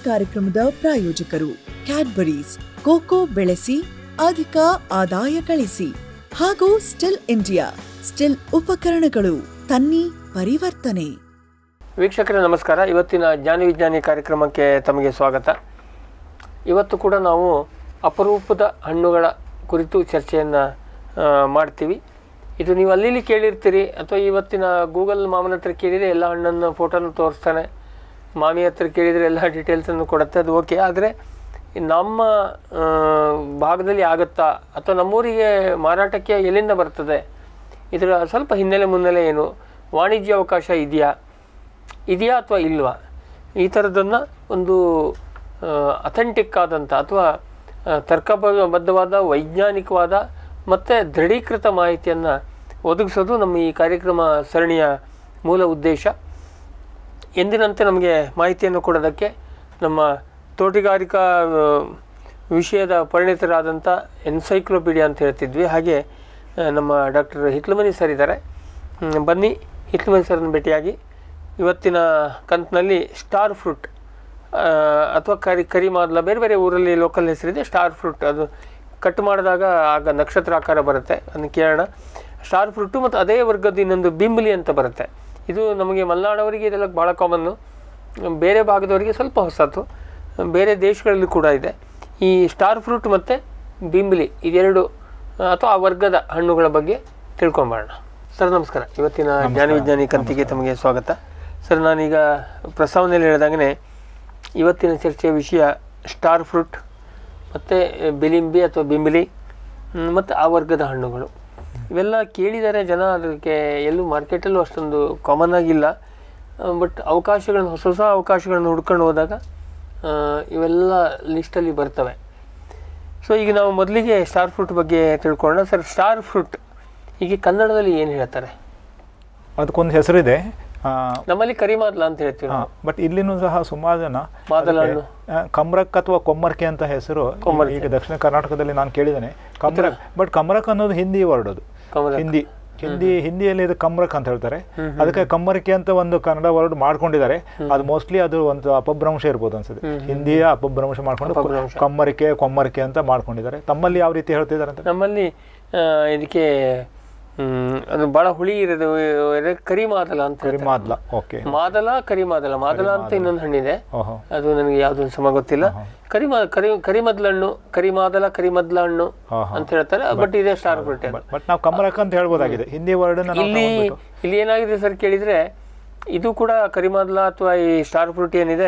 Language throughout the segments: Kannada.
ಕಾರ್ಯಕ್ರಮದ ಪ್ರಾಯೋಜಕರು ಕ್ಯಾಡ್ಬರೀಸ್ ಕೋಕೋ ಬೆಳೆಸಿ ಅಧಿಕ ಆದಾಯ ಗಳಿಸಿ ಹಾಗೂ ಸ್ಟಿಲ್ ಇಂಡಿಯಾ ಸ್ಟಿಲ್ ಉಪಕರಣಗಳು ತನ್ನಿ ಪರಿವರ್ತನೆ ವೀಕ್ಷಕರೇ ನಮಸ್ಕಾರ ಇವತ್ತಿನ ಜ್ಞಾನ ವಿಜ್ಞಾನಿ ಕಾರ್ಯಕ್ರಮಕ್ಕೆ ತಮಗೆ ಸ್ವಾಗತ ಇವತ್ತು ಕೂಡ ನಾವು ಅಪರೂಪದ ಹಣ್ಣುಗಳ ಕುರಿತು ಚರ್ಚೆಯನ್ನು ಮಾಡ್ತೀವಿ ಇದು ನೀವು ಅಲ್ಲಿ ಇಲ್ಲಿ ಕೇಳಿರ್ತೀರಿ ಅಥವಾ ಇವತ್ತಿನ ಗೂಗಲ್ ಮಾಮನ ಹತ್ರ ಕೇಳಿದರೆ ಎಲ್ಲ ಹಣ್ಣನ್ನು ಫೋಟೋನ ತೋರಿಸ್ತಾನೆ ಮಾಮಿ ಹತ್ರ ಕೇಳಿದರೆ ಎಲ್ಲ ಡೀಟೇಲ್ಸನ್ನು ಕೊಡುತ್ತೆ ಅದು ಓಕೆ ಆದರೆ ನಮ್ಮ ಆ, ಭಾಗದಲ್ಲಿ ಆಗುತ್ತಾ ಅಥವಾ ನಮ್ಮೂರಿಗೆ ಮಾರಾಟಕ್ಕೆ ಎಲ್ಲಿಂದ ಬರ್ತದೆ ಇದರ ಸ್ವಲ್ಪ ಹಿನ್ನೆಲೆ ಮುನ್ನೆಲೆ ಏನು ವಾಣಿಜ್ಯ ಅವಕಾಶ ಇದೆಯಾ ಇದೆಯಾ ಅಥವಾ ಇಲ್ವಾ ಈ ಥರದನ್ನು ಒಂದು ಅಥೆಂಟಿಕ್ ಆದಂಥ ಅಥವಾ ಆ, ತರ್ಕಬದ್ಧವಾದ ವೈಜ್ಞಾನಿಕವಾದ ಮತ್ತು ದೃಢೀಕೃತ ಮಾಹಿತಿಯನ್ನು ಒದಗಿಸೋದು ನಮ್ಮ ಈ ಕಾರ್ಯಕ್ರಮ ಸರಣಿಯ ಮೂಲ ಉದ್ದೇಶ ಎಂದಿನಂತೆ ನಮಗೆ ಮಾಹಿತಿಯನ್ನು ಕೊಡೋದಕ್ಕೆ ನಮ್ಮ ತೋಟಗಾರಿಕಾ ಆ, ವಿಷಯದ ಪರಿಣಿತರಾದಂಥ ಎನ್ಸೈಕ್ಲೋಪೀಡಿಯಾ ಅಂತ ಹೇಳ್ತಿದ್ವಿ ಹಾಗೆ ಆ, ನಮ್ಮ ಡಾಕ್ಟರ್ ಹಿತ್ಲಮನಿ ಸರ್ ಇದ್ದಾರೆ ಹ್ಮ್, ಬನ್ನಿ ಹಿತ್ಲಮನಿ ಸರ್ನ ಭೇಟಿಯಾಗಿ ಇವತ್ತಿನ ಕಂತಿನಲ್ಲಿ ಸ್ಟಾರ್ ಫ್ರೂಟ್ ಅಥವಾ ಕರಿ ಕರಿ ಮಾದಲ ಬೇರೆ ಬೇರೆ ಊರಲ್ಲಿ ಲೋಕಲ್ ಹೆಸರಿದೆ ಸ್ಟಾರ್ ಫ್ರೂಟ್ ಅದು ಕಟ್ ಮಾಡಿದಾಗ ಆಗ ನಕ್ಷತ್ರ ಆಕಾರ ಬರುತ್ತೆ ಅದನ್ನು ಕೇಳೋಣ ಸ್ಟಾರ್ ಫ್ರೂಟು ಮತ್ತು ಅದೇ ವರ್ಗದ ಇನ್ನೊಂದು ಬಿಂಬಲಿ ಅಂತ ಬರುತ್ತೆ ಇದು ನಮಗೆ ಮಲೆನಾಡವರಿಗೆ ಇದೆಲ್ಲ ಭಾಳ ಕಾಮನ್ನು ಬೇರೆ ಭಾಗದವರಿಗೆ ಸ್ವಲ್ಪ ಹೊಸತು ಬೇರೆ ದೇಶಗಳಲ್ಲಿ ಕೂಡ ಇದೆ ಈ ಸ್ಟಾರ್ ಫ್ರೂಟ್ ಮತ್ತು ಬಿಂಬಲಿ ಇದೆರಡು ಅಥವಾ ಆ ವರ್ಗದ ಹಣ್ಣುಗಳ ಬಗ್ಗೆ ತಿಳ್ಕೊಂಬರೋಣ ಸರ್ ನಮಸ್ಕಾರ ಇವತ್ತಿನ ಜ್ಞಾನ ವಿಜ್ಞಾನಿ ಕಂತಿಗೆ ತಮಗೆ ಸ್ವಾಗತ ಸರ್ ನಾನೀಗ ಪ್ರಸ್ತಾವನೆಯಲ್ಲಿ ಹೇಳಿದಾಗನೇ ಇವತ್ತಿನ ಚರ್ಚೆಯ ವಿಷಯ ಸ್ಟಾರ್ ಫ್ರೂಟ್ ಮತ್ತು ಬಿಲಿಂಬಿ ಅಥವಾ ಬಿಂಬಿಲಿ ಮತ್ತು ಆ ವರ್ಗದ ಹಣ್ಣುಗಳು ಇವೆಲ್ಲ ಕೇಳಿದರೆ ಜನ ಅದಕ್ಕೆ ಎಲ್ಲೂ ಮಾರ್ಕೆಟಲ್ಲೂ ಅಷ್ಟೊಂದು ಕಾಮನ್ ಆಗಿಲ್ಲ ಬಟ್ ಅವಕಾಶಗಳನ್ನು ಹೊಸ ಹೊಸ ಅವಕಾಶಗಳನ್ನು ಹುಡ್ಕೊಂಡು ಹೋದಾಗ ಆ, ಇವೆಲ್ಲ ಲಿಸ್ಟಲ್ಲಿ ಬರ್ತವೆ ಸೊ ಈಗ ನಾವು ಮೊದಲಿಗೆ ಸ್ಟಾರ್ ಫ್ರೂಟ್ ಬಗ್ಗೆ ತಿಳ್ಕೊಳ್ಳೋಣ ಸರ್ ಸ್ಟಾರ್ ಫ್ರೂಟ್ ಹೀಗೆ ಕನ್ನಡದಲ್ಲಿ ಏನು ಹೇಳ್ತಾರೆ ಅದಕ್ಕೊಂದು ಹೆಸರಿದೆ ನಮ್ಮಲ್ಲಿ ಕರಿಮಾದ್ಲ ಅಂತ ಹೇಳ್ತೀವಿ ನಾವು. ಬಟ್ ಇಲ್ಲಿನೂ ಸಹ ಸುಮಾರು ಜನ ಮಾದಲ ಅದಕ್ಕೆ, ಹಣ್ಣು. ಆ, ಕಮ್ರಕ್ ಅಥವಾ ಕೊಮ್ಮರ್ಕೆ ಅಂತ ಹೆಸರು ಕೊಮ್ಮರ್ಕೆ. ಈಗ ದಕ್ಷಿಣ ಕರ್ನಾಟಕದಲ್ಲಿ ನಾನು ಕೇಳಿದ್ದೇನೆ ಕಮ್ರಕ್ ಬಟ್ ಕಮ್ರಕ್ ಅನ್ನೋದು ಹಿಂದಿ ವರ್ಡ್ ಅದು ಕಮಲ ಹಿಂದಿ ಹಿಂದಿ ಹಿಂದಿಯಲ್ಲಿ ಇದು ಕಮ್ರಕ್ ಅಂತ ಹೇಳ್ತಾರೆ ಅದಕ್ಕೆ ಕಮ್ಮರಿಕೆ ಅಂತ ಒಂದು ಕನ್ನಡ ವರ್ಡ್ ಮಾಡ್ಕೊಂಡಿದ್ದಾರೆ ಅದು ಮೋಸ್ಟ್ಲಿ ಅದು ಒಂದು ಅಪಭ್ರಂಶ ಇರ್ಬೋದು ಅನ್ಸುತ್ತೆ ಹಿಂದಿಯ ಅಪಭ್ರಂಶ ಮಾಡ್ಕೊಂಡು ಅಪಭ್ರಂಶ. ಕಮ್ಮರಿಕೆ ಕೊಮ್ಮರಿಕೆ ಅಂತ ಮಾಡ್ಕೊಂಡಿದ್ದಾರೆ ತಮ್ಮಲ್ಲಿ ಯಾವ ರೀತಿ ಹೇಳ್ತಿದ್ದಾರೆ ಅಂತ ನಮ್ಮಲ್ಲಿ ಆ, ಇದಕ್ಕೆ ಹ್ಮ್, ಅದು ಭಾಳ ಹುಳಿ ಇರೋದು ಇದು ಕರಿಮಾದಲ ಅಂತ ಹೇಳ್ತಾರೆ. ಮಾದ್ಲ ಓಕೆ ಮಾದಲ ಕರಿಮಾದಲ ಮಾದಲ ಅಂತ ಇನ್ನೊಂದು ಹಣ್ಣಿದೆ ಓಹೋ ಅದು ನನಗೆ ಯಾವ್ದು ಸಮ ಗೊತ್ತಿಲ್ಲ ಕರಿಮಾ ಕರಿ ಕರಿಮದ್ಲ ಹಣ್ಣು ಕರಿಮಾದಲ ಕರಿಮದ್ಲ ಹಣ್ಣು ಹಾ, ಹಾ. ಅಂತ ಹೇಳ್ತಾರೆ ಬಟ್ ಇದೆ ಸ್ಟಾರ್ ಫ್ರೂಟ್ ಅದು. ಬಟ್ ನಾವು ಕಮ್ಮರಕ್ ಅಂತ ಹೇಳ್ಬೋದಾಗಿದೆ ಹಿಂದಿ ವರ್ಡ್ ಇಲ್ಲಿ ಇಲ್ಲಿ ಏನಾಗಿದೆ ಸರ್ ಕೇಳಿದ್ರೆ ಇದು ಕೂಡ ಕರಿಮಾದಲ ಅಥವಾ ಈ ಸ್ಟಾರ್ ಫ್ರೂಟ್ ಏನಿದೆ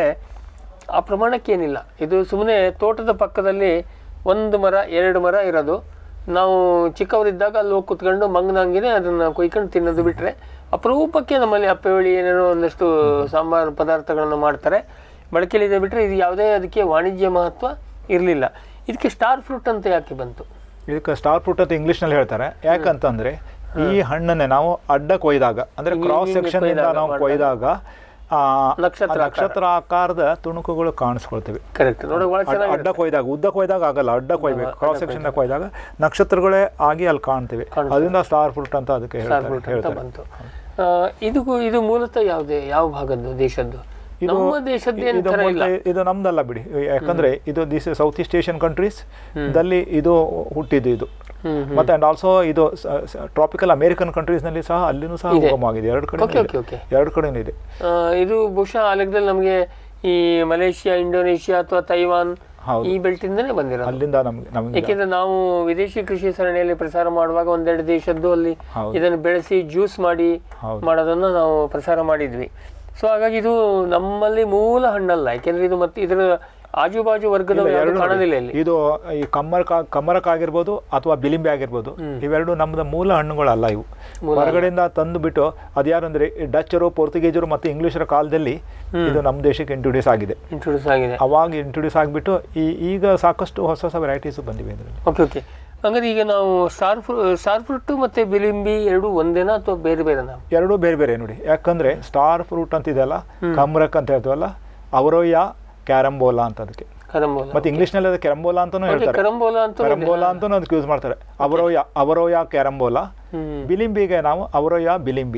ಆ ಪ್ರಮಾಣಕ್ಕೆ ಏನಿಲ್ಲ ಇದು ಸುಮ್ಮನೆ ತೋಟದ ಪಕ್ಕದಲ್ಲಿ ಒಂದು ಮರ ಎರಡು ಮರ ಇರೋದು ನಾವು ಚಿಕ್ಕವರಿದ್ದಾಗ ಅಲ್ಲಿ ಹೋಗಿ ಕುತ್ಕೊಂಡು ಮಂಗನಂಗಿನೇ ಅದನ್ನು ಕೊಯ್ಕೊಂಡು ತಿನ್ನೋದು ಬಿಟ್ಟರೆ ಅಪರೂಪಕ್ಕೆ ನಮ್ಮಲ್ಲಿ ಅಪ್ಪೆಹುಳಿ ಏನೇನೋ ಒಂದಷ್ಟು ಸಾಂಬಾರು ಪದಾರ್ಥಗಳನ್ನು ಮಾಡ್ತಾರೆ ಬಳಕೆಯಲ್ಲಿದೆ ಬಿಟ್ಟರೆ ಇದು ಯಾವುದೇ ಅದಕ್ಕೆ ವಾಣಿಜ್ಯ ಮಹತ್ವ ಇರಲಿಲ್ಲ ಇದಕ್ಕೆ ಸ್ಟಾರ್ ಫ್ರೂಟ್ ಅಂತ ಯಾಕೆ ಬಂತು ಇದಕ್ಕೆ ಸ್ಟಾರ್ ಫ್ರೂಟ್ ಅಂತ ಇಂಗ್ಲಿಷ್ನಲ್ಲಿ ಹೇಳ್ತಾರೆ ಯಾಕಂತಂದ್ರೆ ಈ ಹಣ್ಣನ್ನೇ ನಾವು ಅಡ್ಡ ಕೊಯ್ದಾಗ ಅಂದ್ರೆ ಕ್ರಾಸ್ ಸೆಕ್ಷನ್ ಇಂದ ನಾವು ಕೊಯ್ದಾಗ ಆ, ನಕ್ಷತ್ರ ಆ ನಕ್ಷತ್ರ ಆಕಾರದ ತುಣುಕುಗಳು ಕಾಣಿಸ್ಕೊಳ್ತೇವೆ ಕರೆಕ್ಟ್ ನೋಡೋಕೆ ಭಾಳ ಅಡ್- ಚೆನ್ನಾಗಿ ಅಡ್ಡ ಕೊಯ್ದಾಗ ಉದ್ದ ಕೊಯ್ದಾಗ ಆಗಲ್ಲ ಅಡ್ಡ ಕೊಯ್ಬೇಕು ಕ್ರಾಸ್ ಸೆಕ್ಷನ್ ಕೊಯ್ದಾಗ ನಕ್ಷತ್ರಗಳೇ ಆಗಿ ಅಲ್ಲಿ ಕಾಣ್ತೇವೆ ಅದರಿಂದ ಸ್ಟಾರ್ ಫ್ರೂಟ್ ಅಂತ ಅದಕ್ಕೆ ಸ್ಟಾರ್ ಹೇಳ್ತಾರೆ ಫ್ರೂಟ್ ಅಂತ ಹೇಳ್ತಾರೆ ಬಂತು ಆ, ಇದು ಇದು ಮೂಲತಃ ಯಾವುದೇ ಯಾವ ಭಾಗದ್ದು ದೇಶದ್ದು ನಮ್ಮ ದೇಶದ್ದು ಏನು ಇದು ಥರ ಇಲ್ಲ ಮೊದ್ಲೇ- ಇದು ನಮ್ದಲ್ಲ ಬಿಡಿ ಯಾಕಂದ್ರೆ ಇದು this south east Asian countries ದಲ್ಲಿ ಇದು ಹುಟ್ಟಿದ್ದು ಇದು ಹ್ಮ್, ಮತ್ತೆ ಅಂಡ್ ಆಲ್ಸೋ ಇದು ಟ್ರಾಪಿಕಲ್ ಅಮೇರಿಕನ್ ಕಂಟ್ರೀಸ್ ನಲ್ಲಿ ಸಹ ಅಲ್ಲಿನೂ ಸಹ ಉಗಮವಾಗಿದೆ ಎರಡು ಕಡೆ ಓಕೆ ಓಕೆ ಓಕೆ ಎರಡು ಕಡೆನೂ ಇದೆ ಆ, ಇದು ಬಹುಶಃ ಆ ಲೆಕ್ಕದಲ್ಲಿ ನಮಗೆ ಈ ಮಲೇಷಿಯಾ ಇಂಡೋನೇಷಿಯಾ ಅಥವಾ ತೈವಾನ್ ಹೌದು. ಈ ಬೆಲ್ಟಿಂದನೇ ಬಂದಿರೋದು ಅಲ್ಲಿಂದ ನಮ್ಗೆ ನಮ್ಗೆ ಯಾಕೆಂದ್ರೆ ನಾವು ವಿದೇಶಿ ಕೃಷಿ ಸರಣಿಯಲ್ಲಿ ಪ್ರಸಾರ ಮಾಡುವಾಗ ಒಂದೆರಡು ದೇಶದ್ದು ಅಲ್ಲಿ ಹೌದು. ಇದನ್ನು ಬೆಳೆಸಿ ಜ್ಯೂಸ್ ಮಾಡಿ ಹೌದು. ಮಾಡೋದನ್ನ ನಾವು ಪ್ರಸಾರ ಮಾಡಿದ್ವಿ ಸೊ ಹಾಗಾಗಿ ಇದು ನಮ್ಮಲ್ಲಿ ಮೂಲ ಹಣ್ಣಲ್ಲ ಯಾಕೆಂದ್ರೆ ಇದು ಮತ್ತೆ ಇದರ ಆಜು ಬಾಜು ವರ್ಗದ ಇಲ್ಲ, ಯಾವ್ದು ಎರಡು ನೋಡಿ. ಕಾಣೋದಿಲ್ಲ ಇಲ್ಲಿ ಇದು ಈ ಕಮ್ಮರಕ ಕಮ್ಮರಕ ಆಗಿರ್ಬೋದು ಅಥವಾ ಬಿಲಿಂಬೆ ಆಗಿರ್ಬೋದು ಇವೆರಡು ನಮ್ದು ಮೂಲ ಹಣ್ಣುಗಳಲ್ಲ ಇವು ಹೊರಗಡೆಯಿಂದ ತಂದು ಬಿಟ್ಟು ಅದ್ಯಾರು ಅಂದ್ರೆ ಈ ಡಚ್ಚರು ಪೋರ್ಚುಗೀಸರು ಮತ್ತು ಇಂಗ್ಲಿಷರ ಕಾಲದಲ್ಲಿ ಇದು ನಮ್ಮ ದೇಶಕ್ಕೆ ಇಂಟ್ರೊಡ್ಯೂಸ್ ಆಗಿದೆ ಇಂಟ್ರೊಡ್ಯೂಸ್ ಆಗಿದೆ ಅವಾಗ ಇಂಟ್ರೊಡ್ಯೂಸ್ ಆಗಿಬಿಟ್ಟು ಈ ಈಗ ಸಾಕಷ್ಟು ಹೊಸ ಹೊಸ ವೆರೈಟೀಸ್ ಬಂದಿವೆ ಇದರಲ್ಲಿ ಓಕೆ ಓಕೆ ಹಂಗಾದ್ರೆ ಈಗ ನಾವು ಸ್ಟಾರ್ ಫ್ರೂ ಸ್ಟಾರ್ ಫ್ರೂಟ್ ಮತ್ತೆ ಬಿಲಿಂಬಿ ಎರಡು ಒಂದೇನಾ ಅಥವಾ ಬೇರೆ ಬೇರೆನಾ ಎರಡೂ ಬೇರೆ ಬೇರೆ ನೋಡಿ ಯಾಕಂದ್ರೆ ಸ್ಟಾರ್ ಫ್ರೂಟ್ ಅಂತ ಇದೆಯಲ್ಲ ಕಮ್ರಕ್ ಅಂತ ಹೇಳ್ತೀವಲ್ಲ ಅವರೋಯ ಕ್ಯಾರಂಬೋಲಾ ಅಂತ ಅದಕ್ಕೆ ಕರಂಬೋಲ ಮತ್ತೆ ಇಂಗ್ಲಿಷ್ನಲ್ಲಿ ಅದು ಕೆರಂಬೋಲಾ ಅಂತಾನೂ ಹೇಳ್ತಾರೆ ಕರಂಬೋಲ ಅಂತ ಕೆರಂಬೋಲಾ ಅಂತಾನೂ ಅದಕ್ಕೆ ಯೂಸ್ ಮಾಡ್ತಾರೆ ಅವರೋಯ ಅವರೋಯ ಕ್ಯಾರಂಬೋಲಾ ಹ್ಮ್ ಬಿಲಿಂಬಿಗೆ ನಾವು ಅವರೋಯ ಬಿಲಿಂಬಿ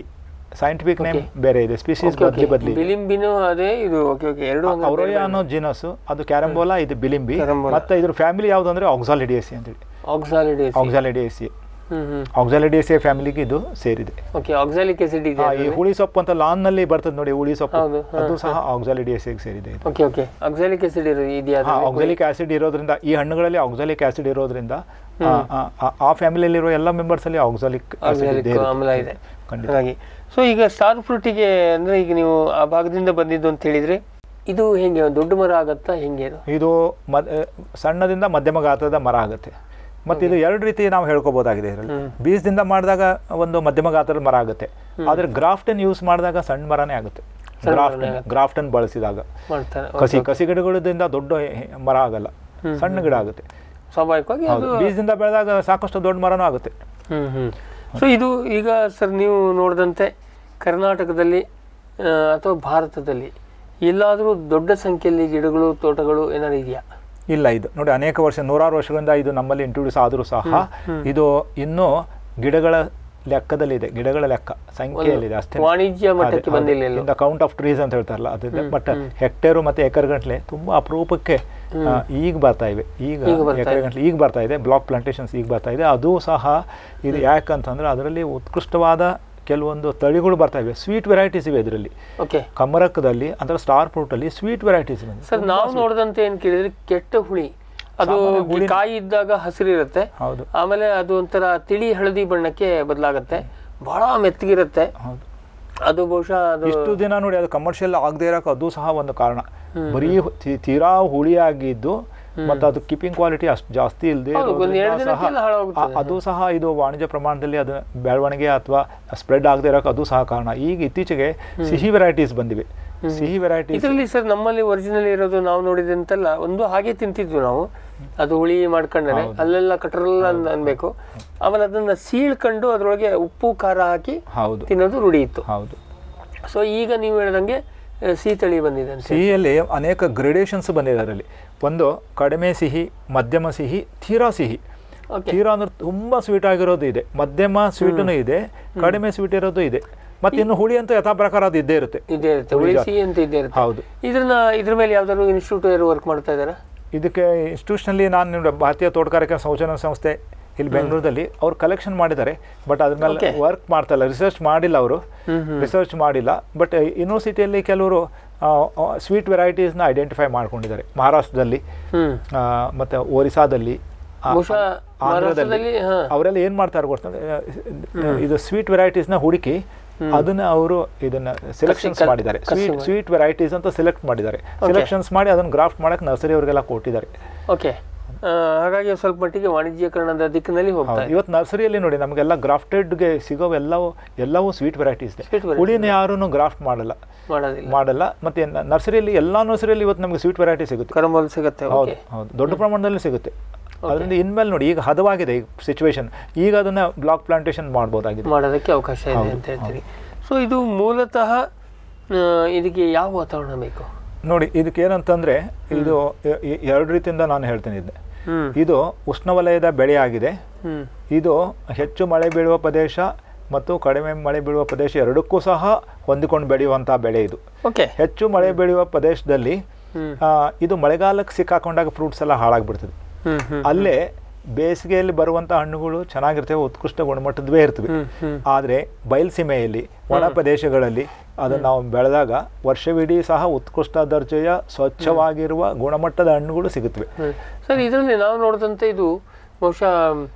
ಸೈಂಟಿಫಿಕ್ ನೇಮ್ ಬೇರೆ ಇದೆ ಸ್ಪೀಸೀಸ್ Okay, ಬದಲಿ okay. ಬದಲಿ ಬಿಲಿಂಬಿನೂ ಅದೇ ಇದು ಓಕೆ ಓಕೆ ಎರಡು ಹಂಗಾದ್ರೆ ಅವರೋಯ ಬೇರೆ ಅನ್ನೋ ಜಿನಸ್ಸು ಅದು ಕ್ಯಾರಂಬೋಲಾ ಇದು ಬಿಲಿಂಬಿ ಕ್ಯಾರಂಬೋಲಾ. ಮತ್ತೆ ಇದ್ರ ಫ್ಯಾಮಿಲಿ ಯಾವುದು ಅಂದ್ರೆ ಆಕ್ಸಾಲಿಡಿಯಸಿ ಅಂತೇಳಿ ಆಕ್ಸಾಲಿಡೇಸ್ ಆಕ್ಸಾಲಿಡಿಯಸಿ ಹ್ಮ್ ಹ್ಮ್ ಆಕ್ಸಾಲಿಡಿಯಸಿ ಫ್ಯಾಮಿಲಿಗೆ ಇದು ಸೇರಿದೆ ಓಕೆ ಆಕ್ಸಾಲಿಕ್ ಆಸಿಡ್ ಇದೆ ಆ, ಈ ಹುಳಿ ಸೊಪ್ಪು ಅಂತ ಲಾನ್ ನಲ್ಲಿ ಬರ್ತದೆ ನೋಡಿ ಹುಳಿ ಸೊಪ್ಪು ಹೌದು, ಹಾ, ಅದು ಸಹ ಆಕ್ಸಾಲಿಡಿಯಸಿಗೆ ಸೇರಿದೆ ಇದು ಓಕೆ ಓಕೆ ಆಕ್ಸಾಲಿಕ್ ಆಸಿಡ್ ಇರೋದು ಇದೆಯಾ ಹಾ ಆಕ್ಸಾಲಿಕ್ ಆಸಿಡ್ ಇರೋದ್ರಿಂದ ಈ ಹಣ್ಣುಗಳಲ್ಲಿ ಆಕ್ಸಾಲಿಕ್ ಆಸಿಡ್ ಇರೋದ್ರಿಂದ ಆ, ಆ, ಆ- ಆ ಫ್ಯಾಮಿಲಿಯಲ್ಲಿರೋ ಎಲ್ಲ ಮೆಂಬರ್ಸ್ ಅಲ್ಲಿ ಆಕ್ಸಾಲಿಕ್ ಆಕ್ಸಾಲಿಕ್ ಆಮ್ಲ ಇದೆ ಖಂಡಿತ ಹಾಗಾಗಿ ಸೊ ಈಗ ಸ್ಟಾರ್ ಫ್ರೂಟಿಗೆ ಅಂದ್ರೆ ಈಗ ನೀವು ಆ ಭಾಗದಿಂದ ಬಂದಿದ್ದು ಅಂತ ಹೇಳಿದ್ರೆ ಇದು ಹೆಂಗೆ ಒಂದು ದೊಡ್ಡ ಮರ ಆಗತ್ತಾ ಹೆಂಗೆ ಅದು ಇದು ಮದ್ ಆ, ಸಣ್ಣದಿಂದ ಮಧ್ಯಮ ಗಾತ್ರದ ಮರ ಆಗುತ್ತೆ ಮತ್ತೆ ಇದು ಎರಡು ರೀತಿ ನಾವು ಹೇಳ್ಕೊಬೋದಾಗಿದೆ ಇದರಲ್ಲಿ ಬೀಜದಿಂದ ಮಾಡಿದಾಗ ಒಂದು ಮಧ್ಯಮ ಗಾತ್ರದ ಮರ ಆಗುತ್ತೆ ಆದ್ರೆ ಗ್ರಾಫ್ಟನ್ ಯೂಸ್ ಮಾಡಿದಾಗ ಸಣ್ಣ ಮರನೇ ಆಗುತ್ತೆ ಗ್ರಾಫ್ಟನ್ ಗ್ರಾಫ್ಟನ್ ಬಳಸಿದಾಗ ಮಾಡ್ತಾರೆ ಕಸಿ ಕಸಿ ಗಿಡಗಳಿಂದ ದೊಡ್ಡ ಹೆ- ಮರ ಆಗಲ್ಲ ಸಣ್ಣ ಗಿಡ ಆಗುತ್ತೆ ಸ್ವಾಭಾವಿಕವಾಗಿ ಅದು ಹೌದು ಬೀಜದಿಂದ ಬೆಳೆದಾಗ ಸಾಕಷ್ಟು ದೊಡ್ಡ ಮರನೂ ಆಗುತ್ತೆ ಹ್ಮ್ ಹ್ಮ್ ಸೊ ಇದು ಈಗ ಸರ್ ನೀವು ನೋಡಿದಂತೆ ಕರ್ನಾಟಕದಲ್ಲಿ ಆ, ಅಥವಾ ಭಾರತದಲ್ಲಿ ಎಲ್ಲಾದರೂ ದೊಡ್ಡ ಸಂಖ್ಯೆಯಲ್ಲಿ ಗಿಡಗಳು ತೋಟಗಳು ಏನಾದ್ರು ಇದೆಯಾ ಇಲ್ಲ ಇದು ನೋಡಿ ಅನೇಕ ವರ್ಷ ನೂರಾರು ವರ್ಷಗಳಿಂದ ಇದು ನಮ್ಮಲ್ಲಿ ಇಂಟ್ರೊಡ್ಯೂಸ್ ಆದರೂ ಸಹ ಇದು ಇನ್ನೂ ಗಿಡಗಳ ಲೆಕ್ಕದಲ್ಲಿದೆ ಗಿಡಗಳ ಲೆಕ್ಕ ಸಂಖ್ಯೆಯಲ್ಲಿದೆ ಅಷ್ಟೇ ವಾಣಿಜ್ಯ ಮಟ್ಟಕ್ಕೆ ಬಂದಿಲ್ಲ ಎಲ್ಲೂ. ಇಂದ ಕೌಂಟ್ ಆಫ್ ಟ್ರೀಸ್ ಅಂತ ಹೇಳ್ತಾರಲ್ಲ ಅದಿದೆ ಬಟ್ ಹೆಕ್ಟೇರು ಮತ್ತೆ ಎಕರೆ ಗಂಟ್ಲೆ ತುಂಬಾ ಅಪರೂಪಕ್ಕೆ ಆ, ಈಗ ಬರ್ತಾ ಇವೆ ಈಗ ಎಕರೆ ಗಂಟ್ಲೆ ಈಗ ಬರ್ತಾ ಇದೆ ಬ್ಲಾಕ್ ಪ್ಲಾಂಟೇಶನ್ಸ್ ಈಗ ಬರ್ತಾ ಇದೆ ಅದು ಸಹ ಇದು ಯಾಕಂತಂದ್ರೆ ಅದರಲ್ಲಿ ಉತ್ಕೃಷ್ಟವಾದ ಕೆಲವೊಂದು ತಳಿಗಳು ಬರ್ತಾ ಇವೆ ಸ್ವೀಟ್ ವೆರೈಟೀಸ್ ಇವೆ ಇದರಲ್ಲಿ ಓಕೆ ಕಮರಕದಲ್ಲಿ ಅಂದ್ರೆ ಸ್ಟಾರ್ ಫ್ರೂಟಲ್ಲಿ ಸ್ವೀಟ್ ವೆರೈಟೀಸ್ ಬಂದಿದೆ ಸರ್ ನಾವು ನೋಡಿದಂತೆ ಏನು ಕೇಳಿದ್ರೆ ಕೆಟ್ಟ ಹುಳಿ ಅದು ಕಾಯಿ ಇದ್ದಾಗ ಹಸಿರಿರುತ್ತೆ ಹೌದು ಆಮೇಲೆ ಅದು ಒಂಥರ ತಿಳಿ ಹಳದಿ ಬಣ್ಣಕ್ಕೆ ಬದಲಾಗತ್ತೆ ಬಹಳ ಮೆತ್ತಗಿರುತ್ತೆ ಹೌದು ಅದು ಬಹುಶಃ ಅದು ಇಷ್ಟು ದಿನ ನೋಡಿ ಅದು ಕಮರ್ಷಿಯಲ್ ಆಗದೆ ಇರೋಕೆ ಅದು ಸಹ ಒಂದು ಕಾರಣ ಬರೀ ತಿ- ತೀರಾ ಹುಳಿಯಾಗಿದ್ದು ಮತ್ತು ಅದು ಕೀಪಿಂಗ್ ಕ್ವಾಲಿಟಿ ಅಷ್ಟು ಜಾಸ್ತಿ ಇಲ್ಲದೆ ಹೌದು, ಒಂದ್ ಎರಡು ದಿನಕ್ಕೆಲ್ಲ ಹಾಳಾಗೋಗ್ತದೆ. ಅದು ಸಹ ಇದು ವಾಣಿಜ್ಯ ಪ್ರಮಾಣದಲ್ಲಿ ಅದು ಬೆಳವಣಿಗೆ ಅಥವಾ ಸ್ಪ್ರೆಡ್ ಆಗದೆ ಇರೋಕೆ ಅದು ಸಹ ಕಾರಣ ಈಗ ಇತ್ತೀಚೆಗೆ ಸಿಹಿ ವೆರೈಟೀಸ್ ಬಂದಿವೆ ಸಿಹಿ ವೆರೈಟೀಸ್ ಇದರಲ್ಲಿ ಸರ್ ನಮ್ಮಲ್ಲಿ ಒರಿಜಿನಲ್ ಇರೋದು ನಾವು ನೋಡಿದಂತೆಲ್ಲ ಒಂದು ಹಾಗೆ ತಿಂತಿದ್ವಿ ನಾವು ಅದು ಹುಳಿ ಮಾಡ್ಕೊಂಡ್ರೆ ಅಲ್ಲೆಲ್ಲ ಕಟ್ರಲ್ಲ ಅಂತ ಅನ್ಬೇಕು ಆಮೇಲೆ ಅದನ್ನ ಸೀಳ್ಕೊಂಡು ಅದರೊಳಗೆ ಉಪ್ಪು ಖಾರ ಹಾಕಿ ಹೌದು ತಿನ್ನೋದು ರೂಢಿ ಇತ್ತು ಹೌದು ಸೊ ಈಗ ನೀವು ಹೇಳ್ದಂಗೆ ಆ, ಸೀತಳಿ ಬಂದಿದೆ ಅಂತ ಸಿಹಿಯಲ್ಲಿ ಅನೇಕ ಗ್ರೇಡೇಷನ್ಸ್ ಬಂದಿದೆ ಅದರಲ್ಲಿ ಒಂದು ಕಡಿಮೆ ಸಿಹಿ ಮಧ್ಯಮ ಸಿಹಿ ತೀರಾ ಸಿಹಿ ಓಕೆ ತೀರಾ ಅಂದ್ರೆ ತುಂಬಾ ಸ್ವೀಟ್ ಆಗಿರೋದು ಇದೆ ಮಧ್ಯಮ ಸ್ವೀಟನು ಇದೆ ಕಡಿಮೆ ಸ್ವೀಟ್ ಇರೋದು ಇದೆ ಮತ್ತೆ ಇನ್ನು ಹುಳಿ ಅಂತ ಯಥಾ ಪ್ರಕಾರ ಅದು ಇದ್ದೇ ಇರುತ್ತೆ ಇದೇ ಇರುತ್ತೆ ಉಳಿಸಿ ಅಂತ ಇದ್ದೇ ಇರುತ್ತೆ ಹೌದು ಇದ್ರನ್ನ ಇದ್ರ ಮೇಲೆ ಯಾವ್ದಾದ್ರು ಇನ್ಸ್ಟಿಟ್ಯೂಟ್ ವರ್ಕ್ ಮಾಡ್ತಾ ಇದಾರಾ ಇದಕ್ಕೆ ಇನ್ಸ್ಟಿಟ್ಯೂಷನಲ್ಲಿ ನಾನು ನಿಮ್ಮ ಭಾರತೀಯ ತೋಟಗಾರಿಕಾ ಸಂಶೋಧನಾ ಸಂಸ್ಥೆ ಇಲ್ಲಿ ಬೆಂಗಳೂರಲ್ಲಿ ಅವ್ರು ಕಲೆಕ್ಷನ್ ಮಾಡಿದ್ದಾರೆ ಬಟ್ ಅದ್ರ ಮೇಲೆ Okay. ವರ್ಕ್ ಮಾಡ್ತಾ ಇಲ್ಲ ರಿಸರ್ಚ್ ಮಾಡಿಲ್ಲ ಅವರು ರಿಸರ್ಚ್ ಮಾಡಿಲ್ಲ ಬಟ್ ಯೂನಿವರ್ಸಿಟಿಯಲ್ಲಿ ಕೆಲವರು ಸ್ವೀಟ್ ವೆರೈಟೀಸ್ನ ಐಡೆಂಟಿಫೈ ಮಾಡ್ಕೊಂಡಿದ್ದಾರೆ ಮಹಾರಾಷ್ಟ್ರದಲ್ಲಿ ಹ್ಮ್ ಆ, ಮತ್ತೆ ಒರಿಸ್ಸಾದಲ್ಲಿ ಆ, ಬಹುಶಃ ಮಹಾರಾಷ್ಟ್ರದಲ್ಲಿ ಹಾ ಅವರೆಲ್ಲ ಏನ್ ಮಾಡ್ತಾರೆ ಗೊತ್ತಂದ್ರೆ ಆ, ಇದು ಸ್ವೀಟ್ ವೆರೈಟೀಸ್ನ ಹುಡುಕಿ ಅದನ್ನ ಅವರು ಇದನ್ನ ಸೆಲೆಕ್ಷನ್ಸ್ ಕಸಿ- ಮಾಡಿದ್ದಾರೆ ಕಸಿ ಸ್ವೀಟ್ ಮಾಡಿ. ಸ್ವೀಟ್ ವೆರೈಟೀಸ್ ಅಂತ ಸೆಲೆಕ್ಟ್ ಮಾಡಿದ್ದಾರೆ ಸೆಲೆಕ್ಷನ್ಸ್ ಮಾಡಿ ಅದನ್ನ ಗ್ರಾಫ್ಟ್ ಮಾಡಕ್ಕೆ ನರ್ಸರಿ ಅವರಿಗೆಲ್ಲ ಕೊಟ್ಟಿದ್ದಾರೆ ಓಕೆ ಹಾಗಾಗಿ ಸ್ವಲ್ಪ ಮಟ್ಟಿಗೆ ವಾಣಿಜ್ಯೀಕರಣದ ದಿಕ್ಕಿನಲ್ಲಿ ಹೋಗ್ತಾ ಹೌದು. ಇದೆ ಇವತ್ತು ನರ್ಸರಿಯಲ್ಲಿ ನೋಡಿ ನಮಗೆಲ್ಲ ಗ್ರಾಫ್ಟೆಡ್ಗೆ ಸಿಗೋ ಎಲ್ಲವೂ ಎಲ್ಲವೂ ಸ್ವೀಟ್ ವೆರೈಟೀಸ್ ಇದೆ Sweet variety. ಹುಳಿನ ಯಾರೂ ಗ್ರಾಫ್ಟ್ ಮಾಡಲ್ಲ ಮಾಡೋದಿಲ್ಲ ಮಾಡಲ್ಲ ಮತ್ತೆ ನ- ನರ್ಸರಿಯಲ್ಲಿ ಎಲ್ಲಾ ನರ್ಸರಿಯಲ್ಲಿ ಇವತ್ತು ನಮಗೆ ಸ್ವೀಟ್ ವೆರೈಟಿ ಸಿಗುತ್ತೆ ಕರಂಬಲ್ ಸಿಗುತ್ತೆ ಹೌದು ಓಕೆ ಹೌದು ದೊಡ್ಡ ಪ್ರಮಾಣದಲ್ಲಿ ಸಿಗುತ್ತೆ ಅದರಿಂದ ಇನ್ಮೇಲೆ ನೋಡಿ ಈಗ ಹದವಾಗಿದೆ ಈಗ ಸಿಚುವೇಶನ್ ಈಗ ಅದನ್ನ ಬ್ಲಾಕ್ ಪ್ಲಾಂಟೇಶನ್ ಮಾಡ್ಬೋದಾಗಿದೆ ಮಾಡೋದಕ್ಕೆ ಅವಕಾಶ ಇದೆ ಅಂತ ಹೇಳ್ತೀರಿ ಸೊ ಇದು ಮೂಲತಃ ಆ, ಇದಕ್ಕೆ ಯಾವ ವಾತಾವರಣ ಬೇಕು ನೋಡಿ ಇದಕ್ಕೆ ಏನಂತಂದ್ರೆ ಇದು ಎ- ಎ- ಎರಡು ರೀತಿಯಿಂದ ನಾನು ಹೇಳ್ತೇನೆ ಇದನ್ನ ಹ್ಮ್ ಇದು ಉಷ್ಣವಲಯದ ಬೆಳೆ ಆಗಿದೆ ಹ್ಮ್ ಇದು ಹೆಚ್ಚು ಮಳೆ ಬೀಳುವ ಪ್ರದೇಶ ಮತ್ತು ಕಡಿಮೆ ಮಳೆ ಬೀಳುವ ಪ್ರದೇಶ ಎರಡಕ್ಕೂ ಸಹ ಹೊಂದಿಕೊಂಡು ಬೆಳೆಯುವಂತಹ ಬೆಳೆ ಇದು ಓಕೆ ಹೆಚ್ಚು ಮಳೆ ಬೀಳುವ ಪ್ರದೇಶದಲ್ಲಿ ಹ್ಮ್ ಆ, ಇದು ಮಳೆಗಾಲಕ್ಕೆ ಸಿಕ್ಕಾಕೊಂಡಾಗ ಫ್ರೂಟ್ಸ್ ಎಲ್ಲ ಹಾಳಾಗ್ಬಿಡ್ತದೆ ಹ್ಮ್ ಹ್ಮ್ ಅಲ್ಲೇ ಬೇಸಿಗೆಯಲ್ಲಿ ಬರುವಂಥ ಹಣ್ಣುಗಳು ಚೆನ್ನಾಗಿರ್ತವೆ ಉತ್ಕೃಷ್ಟ ಗುಣಮಟ್ಟದವೇ ಇರ್ತವೆ ಹ್ಮ್ ಹ್ಮ್ ಆದರೆ ಬಯಲುಸೀಮೆಯಲ್ಲಿ ಒಣ ಪ್ರದೇಶಗಳಲ್ಲಿ ಅದನ್ನು ನಾವು ಬೆಳೆದಾಗ ವರ್ಷವಿಡೀ ಸಹ ಉತ್ಕೃಷ್ಟ ದರ್ಜೆಯ ಸ್ವಚ್ಛವಾಗಿರುವ ಗುಣಮಟ್ಟದ ಹಣ್ಣುಗಳು ಸಿಗುತ್ತವೆ ಹ್ಮ್. ಸರ್ ಇದರಲ್ಲಿ ನಾವು ನೋಡಿದಂತೆ ಇದು ಬಹುಶಃ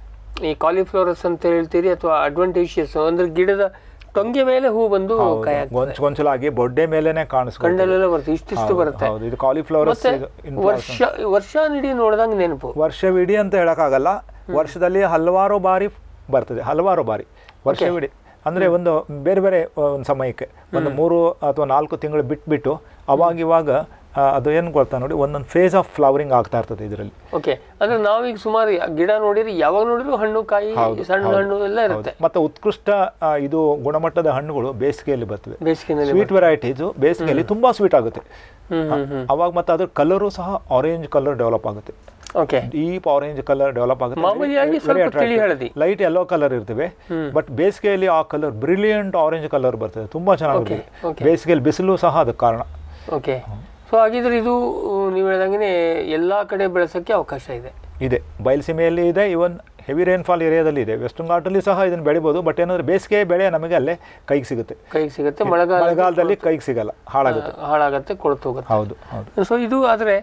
ಈ ಕಾಲಿಫ್ಲವರ್ಸ್ ಅಂತ ಹೇಳ್ತೀರಿ ಅಥವಾ ಅಡ್ವಾಂಟೇಜಿಯಸ್ ಅಂದ್ರೆ ಗಿಡದ ಟೊಂಗೆ ಮೇಲೆ ಹೂ ಬಂದು ಕಾಯಿ ಆಗ್ತದೆ ಗೊಂಚು ಗೊಂಚಲಾಗಿ ಬೊಡ್ಡೆ ಮೇಲೇನೆ ಕಾಣಿಸ್ಕೊಂಡು ಕಂಡಲ್ಲೆಲ್ಲ ಬರುತ್ತೆ ಇಷ್ಟಿಷ್ಟು ಬರುತ್ತೆ ಹೌದು ಇದು ಕಾಲಿಫ್ಲವರ್ ಮತ್ತೆ ವರ್ಷ ವರ್ಷ ನಿಡಿ ನೋಡಿದಂಗೆ ನೆನಪು ವರ್ಷವಿಡೀ ಅಂತ ಹೇಳಕ್ಕಾಗಲ್ಲ ವರ್ಷದಲ್ಲಿ ಹಲವಾರು ಬಾರಿ ಬರ್ತದೆ ಹಲವಾರು ಬಾರಿ ವರ್ಷವಿಡೀ ಅಂದ್ರೆ ಒಂದು ಬೇರೆ ಬೇರೆ ಒಂದು ಸಮಯಕ್ಕೆ ಒಂದು ಮೂರು ಅಥವಾ ನಾಲ್ಕು ತಿಂಗಳು ಬಿಟ್ಬಿಟ್ಟು ಅವಾಗ ಇವಾಗ ಆ, ಅದು ಏನು ಗೊತ್ತಾ ನೋಡಿ ಒಂದೊಂದು ಫೇಸ್ ಆಫ್ ಫ್ಲವರಿಂಗ್ ಆಗ್ತಾ ಇರ್ತದೆ ಇದರಲ್ಲಿ ಓಕೆ ಅಂದ್ರೆ ನಾವೀಗ ಸುಮಾರು ಗಿಡ ನೋಡಿದ್ರೆ ಯಾವಾಗ ನೋಡಿದ್ರು ಹಣ್ಣು ಕಾಯಿ ಸಣ್ಣ ಹಣ್ಣು ಎಲ್ಲ ಇರುತ್ತೆ ಮತ್ತೆ ಉತ್ಕೃಷ್ಟ ಆ, ಇದು ಗುಣಮಟ್ಟದ ಹಣ್ಣುಗಳು ಬೇಸಿಗೆಯಲ್ಲಿ ಬರ್ತವೆ ಬೇಸಿಗೆನಲ್ಲಿ ಸ್ವೀಟ್ ವೆರೈಟೀಸು ಬೇಸಿಗೆಯಲ್ಲಿ ತುಂಬಾ ಸ್ವೀಟ್ ಆಗುತ್ತೆ ಹ್ಮ್ ಹ್ಮ್ ಹ್ಮ್ ಅವಾಗ ಮತ್ತೆ ಅದ್ರ ಕಲರು ಸಹ ಆರೆಂಜ್ ಕಲರ್ ಡೆವಲಪ್ ಆಗುತ್ತೆ okay deep orange colour develop ಮಾಮೂಲಿಯಾಗಿ ಸ್ವಲ್ಪ ತಿಳಿ ಹಳದಿ. ಲೈಟ್ ಯೆಲ್ಲೋ ಕಲರ್ ಇರ್ತವೆ ಬಟ್ ಬೇಸಿಗೆಯಲ್ಲಿ ಆ ಕಲರ್ ಬ್ರಿಲಿಯಂಟ್ ಆರೆಂಜ್ ಕಲರ್ ಬರ್ತದೆ ತುಂಬಾ ಚೆನ್ನಾಗಿರ್ತದೆ okay. ಬೇಸಿಗೆಯಲ್ಲಿ ಬಿಸಿಲು ಸಹ ಅದಕ್ಕೆ ಕಾರಣ ಓಕೆ ಸೊ ಹಾಗಿದ್ರೆ ಇದು ನೀವು ಹೇಳ್ದಂಗೆ ಎಲ್ಲ ಕಡೆ ಬೆಳೆಸೋಕ್ಕೆ ಅವಕಾಶ ಇದೆ ಇದೆ ಬಯಲುಸೀಮೆಯಲ್ಲಿ ಇದೆ ಇವನ್ ಹೆವಿ ರೈನ್ಫಾಲ್ ಏರಿಯಾದಲ್ಲಿ ಇದೆ ವೆಸ್ಟರ್ನ್ ಘಾಟಲ್ಲಿ ಸಹ ಇದನ್ನು ಬೆಳಿಬೋದು ಬಟ್ ಏನಂದ್ರೆ ಬೇಸಿಗೆ ಬೆಳೆ ನಮಗೆ ಅಲ್ಲೇ ಕೈಗೆ ಸಿಗುತ್ತೆ ಕೈಗೆ ಸಿಗುತ್ತೆ ಮಳೆಗಾಲ ಮಳೆಗಾಲದಲ್ಲಿ ಕೈಗೆ ಸಿಗಲ್ಲ ಹಾಳಾಗುತ್ತೆ ಹಾಳಾಗತ್ತೆ ಕೊಳ್ತು ಹೋಗುತ್ತೆ ಹೌದು ಹೌದು ಸೊ ಇದು ಆದರೆ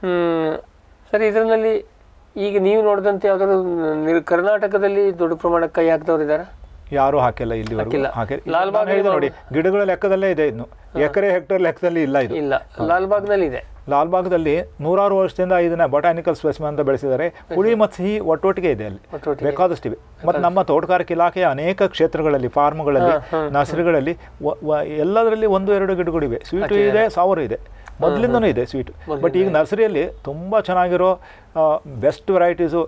ಸರ್ ಇದರಲ್ಲಿ ಈಗ ನೀವು ನೋಡಿದಂತೆ ಯಾವ್ದಾದ್ರು ನಿರ್- ಕರ್ನಾಟಕದಲ್ಲಿ ದೊಡ್ಡ ಪ್ರಮಾಣಕ್ಕೆ ಕೈ ಹಾಕಿದವ್ರು ಇದ್ದಾರೆ ಯಾರೂ ಹಾಕಿಲ್ಲ ಇಲ್ಲಿವರೆಗೂ ಹಾಕಿಲ್ಲ. ಹಾಕಿ ಲಾಲ್ಬಾಗ್ ನಾನು ಹೇಳಿದೆ ನೋಡಿ ಗಿಡಗಳ ಲೆಕ್ಕದಲ್ಲೇ ಇದೆ ಇನ್ನು ಎಕರೆ ಹೆಕ್ಟರ್ ಲೆಕ್ಕದಲ್ಲಿ ಇಲ್ಲ ಇದು ಇಲ್ಲ ಲಾಲ್ಬಾಗ್ನಲ್ಲಿ ಇದೆ ಲಾಲ್ಬಾಗ್ದಲ್ಲಿ ನೂರಾರು ವರ್ಷದಿಂದ ಇದನ್ನ ಬೊಟಾನಿಕಲ್ ಸ್ಪೆಸಿಮನ್ ಅಂತ ಬೆಳೆಸಿದ್ದಾರೆ ಹುಳಿ ಮತ್ತು ಸಿಹಿ ಒಟ್ಟೊಟ್ಟಿಗೆ ಇದೆ ಅಲ್ಲಿ ಒಟ್ಟೊಟ್ಟಿಗೆ. ಬೇಕಾದಷ್ಟಿವೆ ಮತ್ತು ನಮ್ಮ ತೋಟಗಾರಿಕೆ ಇಲಾಖೆಯ ಅನೇಕ ಕ್ಷೇತ್ರಗಳಲ್ಲಿ ಫಾರ್ಮ್ಗಳಲ್ಲಿ ನರ್ಸರಿಗಳಲ್ಲಿ ವ- ವ- ಎಲ್ಲದರಲ್ಲಿ ಒಂದು ಎರಡು ಗಿಡಗಳಿವೆ ಸ್ವೀಟು ಇದೆ ಸಾವಿರ ಇದೆ ಮೊದಲಿಂದನೂ ಇದೆ ಸ್ವೀಟ್ ಬಟ್ ಈಗ ನರ್ಸರಿಯಲ್ಲಿ ತುಂಬ ಚೆನ್ನಾಗಿರೋ best varieties